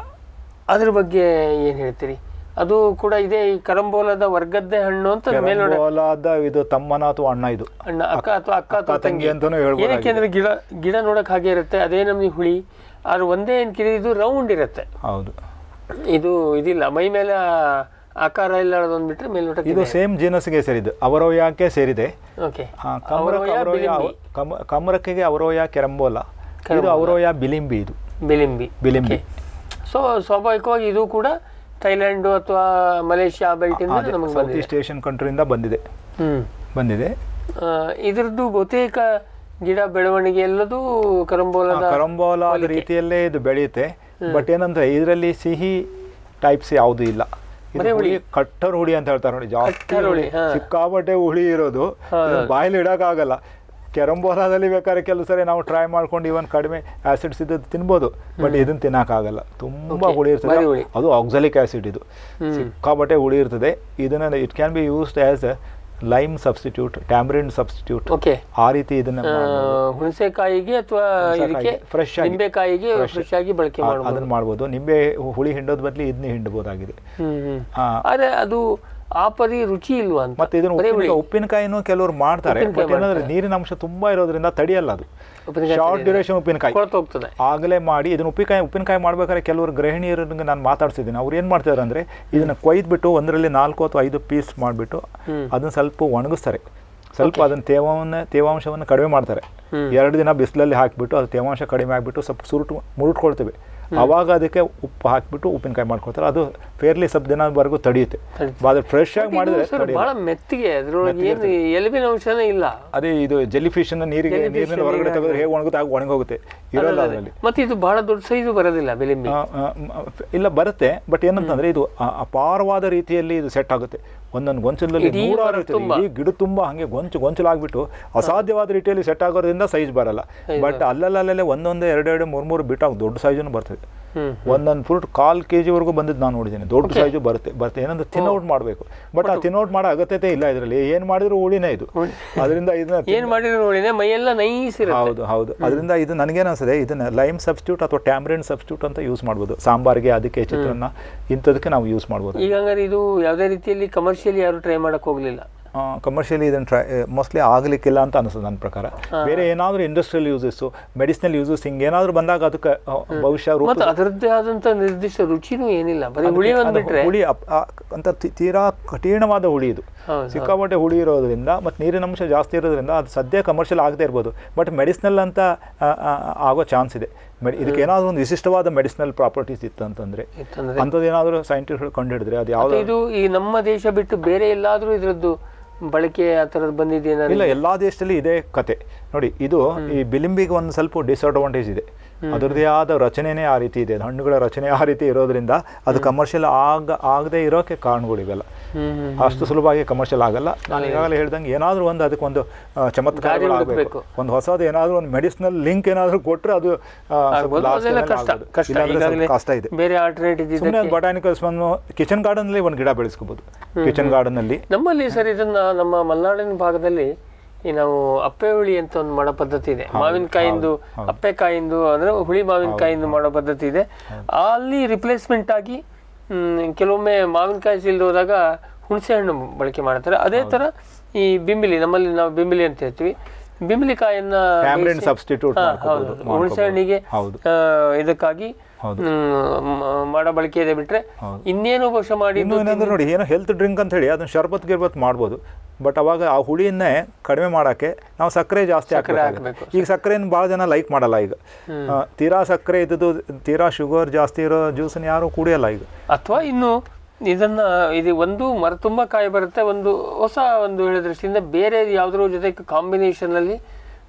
ಅದ್ರ ಬಗ್ಗೆ ಏನು ಹೇಳ್ತೀರಿ ಅದು ಕೂಡ ಇದೆ ಈ ಕರಂಬೋಲದ ವರ್ಗದ್ದೇ ಹಣ್ಣು ಅಂತ ಮೇಲ್ನೋಟ ಕೆರಂಬೋಲಾದ ಇದು ತಮ್ಮನ ಅಥವಾ ಅಣ್ಣ ಇದು ಅಣ್ಣ ಅಕ್ಕ ಅಥವಾ ಅಕ್ಕ ಅಥವಾ ಅಕ್ಕ ತಂಗಿ ತಂಗಿ ಅಂತಾನೂ ಹೇಳ್ಬೋದಾಗಿದೆ. ಏನಕ್ಕೆ ಅಂದ್ರೆ ಗಿಡ ಗಿಡ ನೋಡಕ್ ಹಾಗೆ ಇರುತ್ತೆ ಅದೇ ನಮ್ಗೆ ಹುಳಿ ಆದ್ರೆ ಒಂದೇ ಏನು ಕಿರಿ ಇದು ರೌಂಡ್ ಇರುತ್ತೆ ಹೌದು ಇದು ಇದಿಲ್ಲ ಮೈ ಮೇಲೆ ಆ- ಆಕಾರ ಇಲ್ಲದೊಂದು ಬಿಟ್ರೆ ಮೇಲ್ನೋಟಕ್ಕೆ ಇದು ಸೇಮ್ ಜೀನಸ್ಗೆ ಸೇರಿದ್ದು ಅವರೋಯಕ್ಕೆ ಸೇರಿದೆ ಓಕೆ ಆ, ಕಮರಕ ಅವರೋಯ ಕಮ- ಕಮರಕ್ಕಿಗೆ ಅವರೋಯ ಕೆರಂಬೋಲ ಇದು ಅವರೋಯ ಬಿಲಿಂಬಿ ಇದು ಬಿಲಿಂಬಿ ಬಿಲಿಂಬಿ ಸೊ ಸ್ವಾಭಾವಿಕವಾಗಿ ಇದು ಕೂಡ ಥೈಲ್ಯಾಂಡ್ ಅಥವಾ ಮಲೇಷ್ಯಾ ಬೆಲ್ಟ್ ಇಂದ ನಮಗೆ ಸೌತ್ ಬಂದಿದೆ ಈಸ್ಟ್ ಏಷ್ಯನ್ ಕಂಟ್ರಿಯಿಂದ ಬಂದಿದೆ ಹ್ಮ್ ಬಂದಿದೆ ಆ, ಇದ್ರದ್ದು ಬಹುತೇಕ ಗಿಡ ಬೆಳವಣಿಗೆ ಎಲ್ಲದೂ ಕರಂಬೋಲದ ಕರಂಬೋಲಾದ ರೀತಿಯಲ್ಲೇ ಇದು ಬೆಳೆಯುತ್ತೆ ಬಟ್ ಏನಂದ್ರೆ ಇದರಲ್ಲಿ ಸಿಹಿ ಟೈಪ್ಸ್ ಯಾವುದು ಇಲ್ಲ ಇದು ಹುಳಿ ಕಟ್ಟರ್ ಹುಳಿ ಅಂತ ಹೇಳ್ತಾರೆ ನೋಡಿ ಜಾಸ್ತಿ ಕಟ್ಟರ್ ಹುಳಿ, ಹುಳಿ, ಹಾ. ಸಿಕ್ಕಾಪಟ್ಟೆ ಹುಳಿ ಇರೋದು ಇದನ್ನ ಬಾಯಲ್ಲಿ ಇಡೋಕ್ಕಾಗಲ್ಲ ಕೆರಂಬೋಲಾದಲ್ಲಿ ಬೇಕಾದ್ರೆ ಕೆಲವು ಸರಿ ನಾವು ಟ್ರೈ ಮಾಡ್ಕೊಂಡು ಇವನ್ ಕಡಿಮೆ ಆಸಿಡ್ಸ್ ಇದ್ದದ್ದು ತಿನ್ಬೋದು ಬಟ್ ಇದನ್ನ ತಿನ್ನಕ್ಕಾಗಲ್ಲ ತುಂಬಾ ಹುಳಿ ಇರ್ತದೆ ಭಾರಿ ಹುಳಿ. ಅದು ಆಕ್ಸಲಿಕ್ ಆಸಿಡ್ ಇದು ಸಿಕ್ಕಾಪಟ್ಟೆ ಹುಳಿ ಇರ್ತದೆ ಇದನ್ನ it can be used as lime substitute tamarind substitute okay ಆ ರೀತಿ ಇದನ್ನ ಮಾಡ್ಬೋದು. ಹುಣಸೆಕಾಯಿಗೆ ಅಥವಾ ಇದಕ್ಕೆ fresh ಆಗಿ. ನಿಂಬೆಕಾಯಿಗೆ ಫ್ರೆಶ್ ಆಗಿ ಬಳಕೆ ಆ- ಮಾಡಬಹುದು ಅದನ್ನ ಮಾಡ್ಬೋದು ನಿಂಬೆ ಹುಳಿ ಹಿಂಡೋದ್ ಬದಲು ಇದನ್ನೇ ಹಿಂಡಬಹುದಾಗಿದೆ ಹ್ಮ್ ಹ್ಮ್ ಆ, ಆದ್ರೆ ಅದು ಆ ಪರಿ ರುಚಿ ಇಲ್ವಾ ಅಂತ ಮತ್ತೆ ಇದನ್ನ ಬರೀ ಹುಳಿ. ಉಪ್ಪಿನಕಾಯಿ ಉಪ್ಪಿನಕಾಯಿನೂ ಕೆಲವರು ಮಾಡ್ತಾರೆ ಉಪ್ಪಿನಕಾಯಿ ಬಟ್ ಏನಂದ್ರೆ ನೀರಿನ ಅಂಶ ತುಂಬಾ ಇರೋದ್ರಿಂದ ತಡಿಯಲ್ಲ ಅದು ಉಪ್ಪಿನಕಾಯಿ ಶಾರ್ಟ್ ತಡೆಯಲ್ಲ. ಡ್ಯೂರೇಷನ್ ಉಪ್ಪಿನಕಾಯಿ ಕೊಳ್ತು ಹೋಗ್ತದೆ ಆಗಲೇ ಮಾಡಿ ಇದನ್ನ ಉಪ್ಪಿನಕಾಯಿ ಉಪ್ಪಿನಕಾಯಿ ಮಾಡ್ಬೇಕಾದ್ರೆ ಕೆಲವರು ಗೃಹಿಣಿಯರಿಗೆ ನಾನು ಮಾತಾಡ್ಸಿದ್ದೀನಿ ಅವ್ರು ಏನು ಮಾಡ್ತಾರೆ ಅಂದ್ರೆ ಇದನ್ನ ಕೊಯ್ದ್ಬಿಟ್ಟು ಒಂದರಲ್ಲಿ ನಾಲ್ಕು ಅಥವಾ ಐದು ಪೀಸ್ ಮಾಡಿಬಿಟ್ಟು ಅದನ್ನ ಸ್ವಲ್ಪ ಒಣಗಿಸ್ತಾರೆ ಸ್ವಲ್ಪ ಅದನ್ನ ತೇವವನ್ನು ತೇವಾಂಶವನ್ನು ಕಡಿಮೆ ಮಾಡ್ತಾರೆ ಎರಡು ದಿನ ಬಿಸಿಲಲ್ಲಿ ಹಾಕಿಬಿಟ್ಟು ಅದು ತೇವಾಂಶ ಕಡಿಮೆ ಆಗಿಬಿಟ್ಟು ಸ್ವಲ್ಪ ಸುರುಟು ಮುರುಟ್ಕೊಳ್ತೇವೆ ಅವಾಗ ಅದಕ್ಕೆ ಉಪ್ಪು ಹಾಕಿಬಿಟ್ಟು ಉಪ್ಪಿನಕಾಯಿ ಮಾಡ್ಕೊಳ್ತಾರೆ ಅದು ಫೇರ್ಲಿ ಸ್ವಲ್ಪ ದಿನವರೆಗೂ ತಡೆಯುತ್ತೆ ಅದು ಫ್ರೆಶ್ ಆಗಿ ಮಾಡಿದ್ರೆ ಸರ್ ತಡೆಯಲ್ಲ. ಬಹಳ ಮೆತ್ತಿಗೆ ಅದ್ರೊಳಗೆ ಏನು ಎಲುಬಿನ ಅಂಶನೇ ಇಲ್ಲ ಅದೇ ಇದು ಜೆಲ್ಲಿ ಫಿಶ್ ಅನ್ನ ನೀರಿಗೆ Jellyfish ನೀರಿನ ಹೊರಗಡೆ ನೀರಾಗ- ತೆಗೆದ್ರೆ ಹೇಗೆ ಒಣಗುತ್ತೆ ಆಗ ಒಣಗೋಗುತ್ತೆ ಇರಲ್ಲ ಅದರಲ್ಲಿ ಮತ್ತೆ ಇದು ಬಹಳ ದೊಡ್ಡ ಸೈಜು ಬರೋದಿಲ್ಲ ಬಿಲಿಂಬಿ ಆ, ಆ, ಮ- ಇಲ್ಲ ಬರುತ್ತೆ ಬಟ್ ಏನಂತಂದ್ರೆ ಇದು ಆ- ಅಪಾರವಾದ ರೀತಿಯಲ್ಲಿ ಇದು ಸೆಟ್ ಆಗುತ್ತೆ ಒಂದೊಂದು ಗೊಂಚಲಲ್ಲಿ ಇಡೀ ನೂರಾರು ಮರ ಇರ್ತದೆ ತುಂಬ. ಇಡೀ ಗಿಡ ತುಂಬ ಹಂಗೆ ಗೊಂಚು ಗೊಂಚಲಾಗ್ಬಿಟ್ಟು ಅಸಾಧ್ಯವಾದ ರೀತಿಯಲ್ಲಿ ಸೆಟ್ ಆಗೋದ್ರಿಂದ ಸೈಜ್ ಬರಲ್ಲ ಬಟ್ ಅಲ್ಲಲ್ಲೇ ಒಂದೊಂದು ಎರಡೆರಡು ಮೂರು ಮೂರು ಬಿಟ್ಟಾಗ ದೊಡ್ಡ ಸೈಜನ್ನು ಬರ್ತದೆ ಹ್ಮ್ ಒಂದೊಂದು ಫ್ರೂಟ್ ಕಾಲ್ ಕೆ ಜಿವರೆಗೂ ಬಂದಿದ್ದು ನಾನು ನೋಡಿದ್ದೀನಿ ದೊಡ್ಡ ಸೈಜು ಬರುತ್ತೆ ಬರುತ್ತೆ ಏನಂದ್ರೆ ತಿನ್ನೌಟ್ ಮಾಡಬೇಕು ಬಟ್ ಆ ತಿನ್ನೌಟ್ ಮಾಡೋ ಅಗತ್ಯತೆ ಇಲ್ಲ ಇದರಲ್ಲಿ ಏನು ಮಾಡಿದ್ರು ಉಳಿನೇ ಇದು ಅದರಿಂದ ಇದನ್ನ ಏನ್ ಮಾಡಿದ್ರು ನೋಡಿನೇ ಮೈಯೆಲ್ಲ ನೈಸ್ ಇರುತ್ತೆ ಹೌದು ಹೌದು ಅದರಿಂದ ಇದು ನನಗೇನು ಅನ್ಸುತ್ತೆ ಇದನ್ನ ಲೈಮ್ ಸಬ್ಸ್ಟ್ಯೂಟ್ ಅಥವಾ ಟ್ಯಾಮ್ರಿನ್ ಸಬ್ಸ್ಟ್ಯೂಟ್ ಅಂತ ಯೂಸ್ ಮಾಡ್ಬೋದು ಸಾಂಬಾರ್ಗೆ ಅದಕ್ಕೆ ಚಿತ್ರಾನ್ನ ಇಂಥದಕ್ಕೆ ನಾವು ಯೂಸ್ ಮಾಡ್ಬೋದು ಈಗ ಹಂಗಾರೆ ಇದು ಯಾವುದೇ ರೀತಿಯಲ್ಲಿ ಕಮರ್ಷಿಯಲಿ ಯಾರು ಟ್ರೈ ಮಾಡಕ್ ಹೋಗ್ಲಿಲ್ಲ ಕಮರ್ಷಿಯಲಿ ಇದನ್ನು ಟ್ರೈ ಮೋಸ್ಟ್ಲಿ ಆಗಲಿಕ್ಕಿಲ್ಲ ಅಂತ ಅನಿಸ್ತದೆ ನನ್ನ ಪ್ರಕಾರ ಬೇರೆ ಏನಾದರೂ ಇಂಡಸ್ಟ್ರಿಯಲ್ ಯೂಸಸ್ಸು ಮೆಡಿಸಿನಲ್ ಯೂಸಸ್ ಹಿಂಗೇನಾದರೂ ಬಂದಾಗ ಅದಕ್ಕೆ ಆ, ಬಹುಶಃ ರೂಪ ಮತ್ತೆ ಅದರದ್ದೇ ಆದಂತ ನಿರ್ದಿಷ್ಟ ರುಚಿನೂ ಏನಿಲ್ಲ ಬರೀ ಹುಳಿ ಒಂದ್ ಅದು ಬಿಟ್ರೆ ಹುಳಿ ಅಪ್- ಆ, ಅಂತ ತಿ- ತೀರಾ ಕಠಿಣವಾದ ಹುಳಿ ಇದು ಹೌದು, ಸಿಕ್ಕಾಪಟ್ಟೆ ಹುಳಿ ಇರೋದ್ರಿಂದ ಮತ್ತು ನೀರಿನ ಅಂಶ ಜಾಸ್ತಿ ಇರೋದ್ರಿಂದ ಅದು ಸದ್ಯ ಕಮರ್ಷಿಯಲ್ ಆಗದೆ ಇರ್ಬೋದು ಬಟ್ ಮೆಡಿಸಿನಲ್ ಅಂತ ಆ, ಆ, ಆಗೋ ಚಾನ್ಸ್ ಇದೆ ಮೆಡಿ ಇದಕ್ಕೆ ಏನಾದರೂ ಒಂದು ವಿಶಿಷ್ಟವಾದ ಮೆಡಿಸಿನಲ್ ಪ್ರಾಪರ್ಟೀಸ್ ಇತ್ತು ಅಂತಂದ್ರೆ ಇತ್ತಂದ್ರೆ ಅಂಥದ್ದು ಏನಾದರೂ ಸೈಂಟಿಸ್ಟ್ಗಳು ಕಂಡುಹಿಡಿದ್ರೆ ಅದು ಮತ್ತೆ ಯಾವ್ದು ಇದು ಈ ನಮ್ಮ ದೇಶ ಬಿಟ್ಟು ಬೇರೆ ಎಲ್ಲಾದ್ರೂ ಇದ್ರದ್ದು ಬಳಕೆ ಆ ಥರದ್ದು ಬಂದಿದೆಯೇನಾದ್ರು ಇಲ್ಲ ಎಲ್ಲಾ ದೇಶದಲ್ಲಿ ಇದೇ ಕತೆ ನೋಡಿ ಇದು ಈ ಬಿಲಿಂಬಿಗೆ ಒಂದು ಸ್ವಲ್ಪ ಡಿಸ್ಅಡ್ವಾಂಟೇಜ್ ಇದೆ ಅದರದೇ ಆದ ರಚನೆನೇ ಆ ರೀತಿ ಇದೆ ಹಣ್ಣುಗಳ ರಚನೆ ಆ ರೀತಿ ಇರೋದ್ರಿಂದ ಅದು ಕಮರ್ಷಿಯಲ್ ಆಗ ಆಗದೆ ಇರೋಕೆ ಕಾರಣಗಳು ಇವೆಲ್ಲ ಹ್ಮ್ ಹ್ಮ್ ಅಷ್ಟು ಸುಲಭವಾಗಿ ಕಮರ್ಷಿಯಲ್ ಆಗಲ್ಲ ನಾನು ಈಗಾಗಲೇ ಹೇಳ್ದಂಗೆ ಏನಾದರೂ ಒಂದು ಅದಕ್ಕೊಂದು ಚಮತ್ಕಾರಗಳು ಗಾಳಿ ಆಗಬೇಕು ಹುಡುಕ್ಬೇಕು. ಒಂದು ಹೊಸದು ಏನಾದರೂ ಒಂದು ಮೆಡಿಸಿನಲ್ ಲಿಂಕ್ ಏನಾದರೂ ಕೊಟ್ಟರೆ ಅದು ಆ, ಸ್ವಲ್ಪ ಆಗ್ಬೋದು. last ಅದೆಲ್ಲ level ಕಷ್ಟ ಆಗ್ಬೋದು. ಕಷ್ಟ ಇಲ್ಲಾಂದ್ರೆ ಸ್ವಲ್ಪ ಈಗಾಗಲೇ ಕಷ್ಟ ಇದೆ ಬೇರೆ ಆಲ್ಟರ್ನೇಟ್ ಸುಮ್ಮನೆ ಒಂದು ಬಟಾನಿಕಲ್ಸ್ ಒಂದು ಕಿಚನ್ ಗಾರ್ಡನ್ನಲ್ಲಿ ಒಂದು ಗಿಡ ಬೆಳೆಸ್ಕೋಬೋದು ಕಿಚನ್ ಗಾರ್ಡನ್ನಲ್ಲಿ ನಮ್ಮಲ್ಲಿ ಸರ್ ಇದನ್ನ ನಮ್ಮ ಮಲೆನಾಡಿನ ಭಾಗದಲ್ಲಿ ಈ ನಾವು ಅಪ್ಪೆ ಹುಳಿ ಅಂತ ಒಂದು ಮಾಡೋ ಪದ್ಧತಿ ಇದೆ ಮಾವಿನಕಾಯಿಂದು ಅಪ್ಪೆಕಾಯಿಂದು ಅಂದ್ರೆ ಹುಳಿ ಮಾವಿನಕಾಯಿಂದು ಮಾಡೋ ಪದ್ಧತಿ ಇದೆ ಅಲ್ಲಿ ರಿಪ್ಲೇಸ್ಮೆಂಟ್ ಆಗಿ ಹ್ಮ್, ಕೆಲವೊಮ್ಮೆ ಮಾವಿನಕಾಯಿ ಸಿಲ್ದು ಹೋದಾಗ ಹುಣಸೆ ಹಣ್ಣು ಬಳಕೆ ಮಾಡ್ತಾರೆ ಅದೇ ತರ ಈ ಬಿಂಬಿಲಿ ನಮ್ಮಲ್ಲಿ ನಾವು ಬಿಂಬಿಲಿ ಅಂತ ಹೇಳ್ತೀವಿ ಬಿಂಬಿಲಿ ಕಾಯನ್ನ Tamarind ಬೇಯಿಸಿ- substitute ಹಾ, ಮಾಡ್ಕೊಬೋದು, ಹೌದು. ಹುಣಸೆ ಹಣ್ಣಿಗೆ ಹೌದು. ಆ, ಇದಕ್ಕಾಗಿ ಹೌದು. ಹ್ಮ್, ಮ- ಮಾಡೋ ಬಳಕೆ ಇದೆ ಬಿಟ್ರೆ ಹೌದು. ಇನ್ನೇನು ಬಹುಶಃ ಮಾಡಿ ಇನ್ನು ಏನಂದ್ರೆ ನೋಡಿ ಏನೋ ಹೆಲ್ತ್ ಡ್ರಿಂಕ್ ಅಂತ ಹೇಳಿ ಅದನ್ನ ಶರ್ಬತ್ ಗಿರ್ಬತ್ ಮಾಡ್ಬೋದು ಬಟ್ ಅವಾಗ ಆ ಹುಳಿಯನ್ನೇ ಕಡಿಮೆ ಮಾಡೋಕ್ಕೆ ನಾವು ಸಕ್ಕರೆ ಜಾಸ್ತಿ ಹಾಕಬೇಕಾಗುತ್ತೆ ಹಾಕ್ಬೇಕು. ಈಗ ಸಕ್ಕರೆಯನ್ನು ಭಾಳ ಜನ ಲೈಕ್ ಮಾಡಲ್ಲ ಈಗ ಆ, ತೀರಾ ಸಕ್ಕರೆ ಇದ್ದದ್ದು ತೀರಾ ಶುಗರ್ ಜಾಸ್ತಿ ಇರೋ ಜ್ಯೂಸನ್ನು ಯಾರೂ ಕುಡಿಯಲ್ಲ ಈಗ ಅಥವಾ ಇನ್ನು ಇದನ್ನ ಇದು ಒಂದು ಮರ ತುಂಬ ಕಾಯಿ ಬರುತ್ತೆ ಒಂದು ಹೊಸ ಒಂದು ಹೇಳೋ ದೃಷ್ಟಿಯಿಂದ ಬೇರೆ ಯಾವುದ್ರ ಜೊತೆ ಕಾಂಬಿನೇಷನ್ ಅಲ್ಲಿ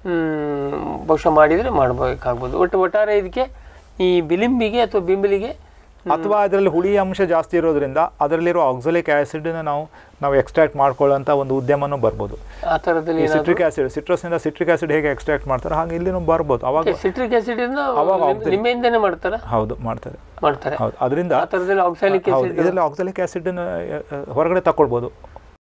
ಹ್ಮ್, ಬಹುಶಃ ಮಾಡಿದ್ರೆ ಮಾಡಬೇಕಾಗ್ಬೋದು ಒಟ್ಟು ಒಟ್ಟಾರೆ ಇದಕ್ಕೆ ಈ ಬಿಲಿಂಬಿಗೆ ಅಥವಾ ಬಿಂಬಿಲಿಗೆ ಅಥವಾ ಅದರಲ್ಲಿ ಹುಳಿ ಅಂಶ ಜಾಸ್ತಿ ಇರೋದ್ರಿಂದ ಅದರಲ್ಲಿರೋ ಆಕ್ಸಲಿಕ್ ಆ್ಯಸಿಡ್ನ ನಾವು ನಾವು ಎಕ್ಸ್ಟ್ರಾಕ್ಟ್ ಮಾಡ್ಕೊಳ್ಳೋಂಥ ಒಂದು ಉದ್ಯಮನೂ ಬರ್ಬೋದು ಆ ಥರದಲ್ಲಿ ಸಿಟ್ರಿಕ್ ಆ್ಯಸಿಡ್ ಸಿಟ್ರಸ್ನಿಂದ ಸಿಟ್ರಿಕ್ ಆ್ಯಸಿಡ್ ಹೇಗೆ ಎಕ್ಸ್ಟ್ರಾಕ್ಟ್ ಮಾಡ್ತಾರೆ ಹಾಗೆ ಇಲ್ಲಿನೂ ಬರ್ಬೋದು ಅವಾಗ ಸಿಟ್ರಿಕ್ ಆಸಿಡ್ ಅವಾಗ oxalic- ನಿಂಬೆಯಿಂದನೇ ಮಾಡ್ತಾರ ಹೌದು ಮಾಡ್ತಾರೆ ಮಾಡ್ತಾರೆ ಹೌದು ಅದರಿಂದ ಆ ಥರದಲ್ಲಿ ಆಕ್ಸಾಲಿಕ್ ಹೌದು ಆಸಿಡ್ ಇದರಲ್ಲಿ ಆಕ್ಸಲಿಕ್ ಆ್ಯಸಿಡನ್ನು ಹೊರಗಡೆ ತಗೊಳ್ಬೋದು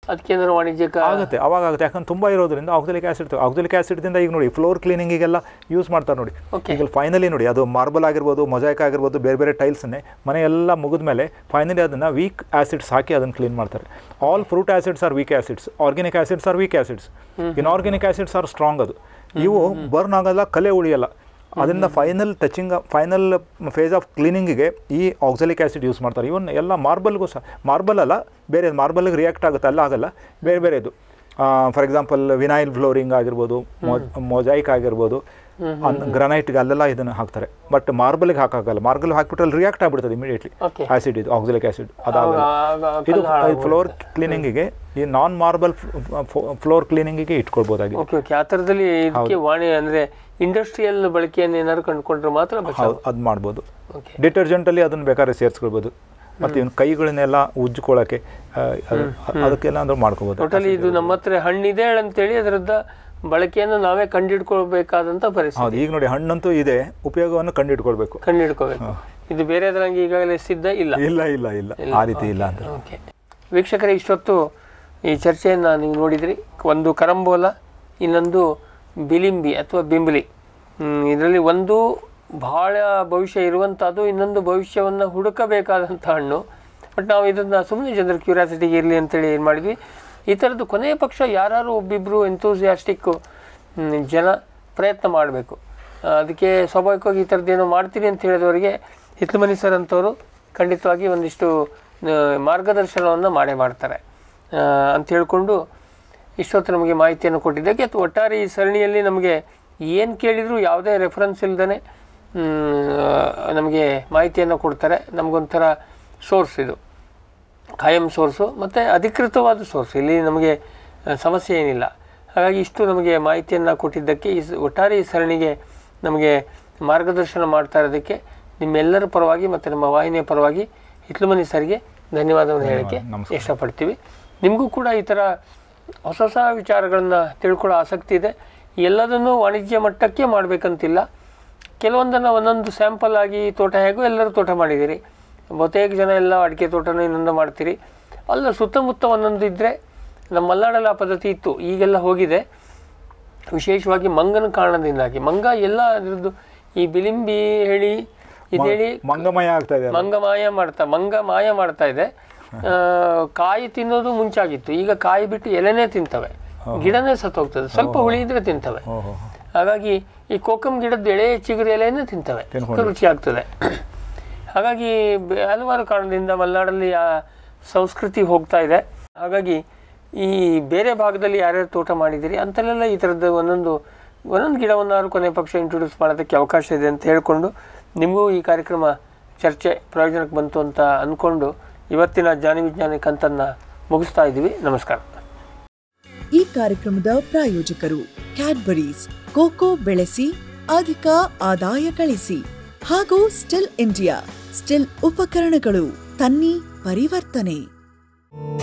ಅದಕ್ಕೇನಾದ್ರು ವಾಣಿಜ್ಯಕ ಆಗುತ್ತೆ ಅವಾಗ ಆಗುತ್ತೆ ಯಾಕಂದ್ರೆ ತುಂಬ ಇರೋದ್ರಿಂದ ಆಕ್ಸಿಲಿಕ್ ಆಸಿಡ್ ಆಕ್ಸಿಲಿಕ್ ಆಸಿಡ್ದಿಂದ ಈಗ ನೋಡಿ ಫ್ಲೋರ್ ಕ್ಲೀನಿಂಗಿಗೆಲ್ಲ ಯೂಸ್ ಮಾಡ್ತಾರೆ ನೋಡಿ Okay. ಈಗ ಫೈನಲಿ ನೋಡಿ ಅದು ಮಾರ್ಬಲ್ ಆಗಿರ್ಬೋದು ಮೊಜಾಯಿಕ್ ಆಗಿರ್ಬೋದು ಬೇರೆ ಬೇರೆ ಟೈಲ್ಸನ್ನೇ ಮನೆ ಎಲ್ಲ ಮುಗಿದ ಮೇಲೆ ಫೈನಲಿ ಅದನ್ನು ವೀಕ್ ಆಸಿಡ್ಸ್ ಹಾಕಿ ಅದನ್ನು ಕ್ಲೀನ್ ಮಾಡ್ತಾರೆ all fruit acids are weak acids organic acids are weak acids inorganic acids are strong ಅದು ಇವು ಬರ್ನ್ ಆಗಲ್ಲ ಕಲೆ ಉಳಿಯಲ್ಲ ಅದರಿಂದ final touching final phase of ಕ್ಲೀನಿಂಗಿಗೆ ಈ ಆಕ್ಸಲಿಕ್ ಆ್ಯಸಿಡ್ ಯೂಸ್ ಮಾಡ್ತಾರೆ ಇವನ್ ಎಲ್ಲ ಮಾರ್ಬಲ್ಗೂ ಸಹ ಮಾರ್ಬಲ್ ಅಲ್ಲ ಬೇರೆ ಮಾರ್ಬಲ್ಗೆ ರಿಯಾಕ್ಟ್ ಆಗುತ್ತೆ ಅಲ್ಲ ಆಗಲ್ಲ ಬೇರೆ ಬೇರೆದು ಫಾರ್ ಎಕ್ಸಾಂಪಲ್ ವಿನೈಲ್ ಫ್ಲೋರಿಂಗ್ ಆಗಿರ್ಬೋದು ಮೊಜೈಕ್ ಆಗಿರ್ಬೋದು ಗ್ರನೈಟ್ಗೆ ಅಲ್ಲೆಲ್ಲ ಇದನ್ನು ಹಾಕ್ತಾರೆ ಬಟ್ ಮಾರ್ಬಲ್ಗೆ ಹಾಕಾಗಲ್ಲ ಮಾರ್ಬಲ್ ಹಾಕ್ಬಿಟ್ರೆ ಅಲ್ಲಿ ರಿಯಾಕ್ಟ್ ಆಗ್ಬಿಡ್ತದೆ ಇಮಿಡಿಯೇಟ್ಲಿ Okay. ಆಸಿಡ್ ಇದು ಆಕ್ಸಲಿಕ್ ಆಸಿಡ್ ಅದಾಗಲ್ಲ ಆಗ- ಆಗ ಇದು ಕಲ್ಲು ಹಾಳಾಗೋದು. ಫ್ಲೋರ್ ಕ್ಲೀನಿಂಗಿಗೆ ಈ ನಾನ್ ಮಾರ್ಬಲ್ ಫ್ಲೋರ್ ಕ್ಲೀನಿಂಗಿಗೆ ಇಟ್ಕೊಳ್ಬೋದಾಗಿದೆ ಓಕೆ ಓಕೆ ಆ ಥರದಲ್ಲಿ ಇದಕ್ಕೆ ವಾಣಿ ಅಂದರೆ ಇಂಡಸ್ಟ್ರಿಯಲ್ ಬಳಕೆಯನ್ನು ಏನಾದ್ರು ಕಂಡುಕೊಂಡ್ರೆ ಮಾತ್ರ ಬಚಾವ್ ಹೌದು ಅದು ಮಾಡ್ಬೋದು ಓಕೆ ಡಿಟರ್ಜೆಂಟಲ್ಲಿ ಅದನ್ನು ಬೇಕಾದ್ರೆ ಸೇರಿಸ್ಕೊಳ್ಬೋದು ಮತ್ತು ಇವ್ನ ಕೈಗಳನ್ನೆಲ್ಲ ಉಜ್ಕೊಳ್ಳೋಕ್ಕೆ ಆ, ಅದು- ಅದಕ್ಕೆಲ್ಲ ಅಂದ್ರೆ ಮಾಡ್ಕೋಬೋದು ಟೋಟಲಿ ಇದು ನಮ್ಮ ಹತ್ರ ಹಣ್ಣಿದೆ ಅಂತೇಳಿ ಅದರದ್ದ ಬಳಕೆಯನ್ನು ನಾವೇ ಕಂಡುಹಿಡ್ಕೊಳ್ಬೇಕಾದಂಥ ಪರಿಸ್ಥಿತಿ ಹೌದು ಈಗ ನೋಡಿ ಹಣ್ಣಂತೂ ಇದೆ ಉಪಯೋಗವನ್ನು ಕಂಡುಹಿಡ್ಕೊಳ್ಬೇಕು ಕಂಡುಹಿಡ್ಕೋಬೇಕು ಇದು ಬೇರೆದ್ರಂಗೆ ಈಗಾಗಲೇ ಸಿದ್ಧ ಇಲ್ಲ ಇಲ್ಲ ಇಲ್ಲ ಇಲ್ಲ ಆ ರೀತಿ ಇಲ್ಲ ಅಂತ ಓಕೆ ವೀಕ್ಷಕರೇ ಇಷ್ಟೊತ್ತು ಈ ಚರ್ಚೆಯನ್ನು ನೀವು ನೋಡಿದ್ರಿ ಒಂದು ಕರಂಬೋಲ ಇನ್ನೊಂದು ಬಿಲಿಂಬಿ ಅಥವಾ ಬಿಂಬಿಲಿ ಇದರಲ್ಲಿ ಒಂದು ಬಹಳ ಭವಿಷ್ಯ ಇರುವಂಥದ್ದು ಇನ್ನೊಂದು ಭವಿಷ್ಯವನ್ನು ಹುಡುಕಬೇಕಾದಂಥ ಹಣ್ಣು ಬಟ್ ನಾವು ಇದನ್ನು ಸುಮ್ಮನೆ ಜನರ ಕ್ಯೂರಿಯಾಸಿಟಿಗೆ ಇರಲಿ ಅಂತೇಳಿ ಏನು ಮಾಡಿದ್ವಿ ಈ ಥರದ್ದು ಕೊನೆಯ ಪಕ್ಷ ಯಾರು ಒಬ್ಬಿಬ್ಬರು ಎಂತೂಸಿಯಾಸ್ಟಿಕ್ಕು ಜನ ಪ್ರಯತ್ನ ಮಾಡಬೇಕು ಅದಕ್ಕೆ ಸ್ವಾಭಾವಿಕವಾಗಿ ಈ ಥರದ್ದೇನೋ ಮಾಡ್ತೀನಿ ಅಂತ ಹೇಳಿದವರಿಗೆ ಹಿತ್ಲಮನಿ ಸರ್ ಅಂತವರು ಖಂಡಿತವಾಗಿ ಒಂದಿಷ್ಟು ಆ, ಮಾರ್ಗದರ್ಶನವನ್ನು ಮಾಡೇ ಮಾಡ್ತಾರೆ ಆ, ಅಂತ ಹೇಳ್ಕೊಂಡು ಇಷ್ಟೊತ್ತು ನಮಗೆ ಮಾಹಿತಿಯನ್ನು ಕೊಟ್ಟಿದ್ದಕ್ಕೆ ಅಥವಾ ಒಟ್ಟಾರೆ ಈ ಸರಣಿಯಲ್ಲಿ ನಮಗೆ ಏನು ಕೇಳಿದರೂ ಯಾವುದೇ ರೆಫರೆನ್ಸ್ ಇಲ್ಲದೇ ನಮಗೆ ಮಾಹಿತಿಯನ್ನು ಕೊಡ್ತಾರೆ ನಮಗೊಂಥರ ಸೋರ್ಸ್ ಇದು ಖಾಯಂ ಸೋರ್ಸು ಮತ್ತು ಅಧಿಕೃತವಾದ ಸೋರ್ಸ್ ಇಲ್ಲಿ ನಮಗೆ ಆ, ಸಮಸ್ಯೆ ಏನಿಲ್ಲ ಹಾಗಾಗಿ ಇಷ್ಟು ನಮಗೆ ಮಾಹಿತಿಯನ್ನು ಕೊಟ್ಟಿದ್ದಕ್ಕೆ ಈ ಸ- ಒಟ್ಟಾರೆ ಈ ಸರಣಿಗೆ ನಮಗೆ ಮಾರ್ಗದರ್ಶನ ಮಾಡ್ತಾ ಇರೋದಕ್ಕೆ ನಿಮ್ಮೆಲ್ಲರ ಪರವಾಗಿ ಮತ್ತು ನಮ್ಮ ವಾಹಿನಿಯ ಪರವಾಗಿ ಹಿತ್ಲುಮನಿ ಸರ್ಗೆ ಧನ್ಯವಾದವನ್ನು ಹೇಳೋಕ್ಕೆ ನಮಸ್ಕಾರ. ಇಷ್ಟಪಡ್ತೀವಿ ನಿಮಗೂ ಕೂಡ ಈ ಥರ ಹೊಸ ಹೊಸ ವಿಚಾರಗಳನ್ನು ತಿಳ್ಕೊಳ್ಳೋ ಆಸಕ್ತಿ ಇದೆ ಎಲ್ಲದನ್ನೂ ವಾಣಿಜ್ಯ ಮಟ್ಟಕ್ಕೆ ಮಾಡಬೇಕಂತಿಲ್ಲ ಕೆಲವೊಂದನ್ನು ಒಂದೊಂದು ಸ್ಯಾಂಪಲ್ ಆಗಿ ತೋಟ ಹೇಗೋ ಎಲ್ಲರೂ ತೋಟ ಮಾಡಿದ್ದೀರಿ ಬಹುತೇಕ ಜನ ಎಲ್ಲ ಅಡಿಕೆ ತೋಟನ ಇನ್ನೊಂದು ಮಾಡ್ತೀರಿ ಅಲ್ಲ ಸುತ್ತಮುತ್ತ ಒಂದೊಂದು ಇದ್ದರೆ ನಮ್ಮ ಮಲ್ನಾಡಲ್ಲಿ ಆ ಪದ್ಧತಿ ಇತ್ತು ಈಗೆಲ್ಲ ಹೋಗಿದೆ ವಿಶೇಷವಾಗಿ ಮಂಗನ ಕಾರಣದಿಂದಾಗಿ ಮಂಗ ಎಲ್ಲ ಅದರದ್ದು ಈ ಬಿಲಿಂಬಿ ಹೇಳಿ ಇದು ಹೇಳಿ ಮಂಗಮಯ ಆಗ್ತಾ ಇದೆ ಮಂಗ ಮಾಯ ಮಾಡ್ತಾ ಮಂಗ ಮಾಯ ಮಾಡ್ತಾ ಇದೆ ಆ, ಕಾಯಿ ತಿನ್ನೋದು ಮುಂಚಾಗಿತ್ತು ಈಗ ಕಾಯಿ ಬಿಟ್ಟು ಎಲೆನೇ ತಿಂತವೆ ಗಿಡನೇ ಸತ್ತೋಗ್ತದೆ ಸ್ವಲ್ಪ ಹುಳಿ ಇದ್ರೆ ತಿಂತವೆ ಓಹೋ ಹಾಗಾಗಿ ಈ ಕೋಕಂ ಗಿಡದ ಎಳೆ ಚಿಗುರು ಎಲೆನೇ ತಿಂತವೆ ತಿನ್ಕೊಂಡು. ರುಚಿ ಆಗ್ತದೆ ಹಾಗಾಗಿ ಬೆ- ಹಲವಾರು ಕಾರಣದಿಂದ ಮಲೆನಾಡಲ್ಲಿ ಆ ಸಂಸ್ಕೃತಿ ಹೋಗ್ತಾ ಇದೆ ಹಾಗಾಗಿ ಈ ಬೇರೆ ಭಾಗದಲ್ಲಿ ಯಾರ್ಯಾರು ತೋಟ ಮಾಡಿದಿರಿ ಅಂತಲ್ಲೆಲ್ಲ ಈ ಥರದ್ದು ಒಂದೊಂದು ಒಂದೊಂದು ಗಿಡವನ್ನಾರು ಕೊನೆ ಪಕ್ಷ ಇಂಟ್ರೊಡ್ಯೂಸ್ ಮಾಡೋದಕ್ಕೆ ಅವಕಾಶ ಇದೆ ಅಂತ ಹೇಳಿಕೊಂಡು ನಿಮಗೂ ಈ ಕಾರ್ಯಕ್ರಮ ಚರ್ಚೆ ಪ್ರಯೋಜನಕ್ಕೆ ಬಂತು ಅಂತ ಅಂದ್ಕೊಂಡು ಇವತ್ತಿನ ಜಾನಿ ವಿಜ್ಞಾನಿ ಕಂತನ್ನು ಮುಗಿಸ್ತಾ ಇದ್ದೀವಿ ನಮಸ್ಕಾರ ಈ ಕಾರ್ಯಕ್ರಮದ ಪ್ರಾಯೋಜಕರು ಕ್ಯಾಡ್ಬರೀಸ್ ಕೋಕೋ ಬೆಳೆಸಿ ಅಧಿಕ ಆದಾಯ ಗಳಿಸಿ ಹಾಗೂ ಸ್ಟಿಲ್ ಇಂಡಿಯಾ ಸ್ಟಿಲ್ ಉಪಕರಣಗಳು ತನ್ನಿ ಪರಿವರ್ತನೆ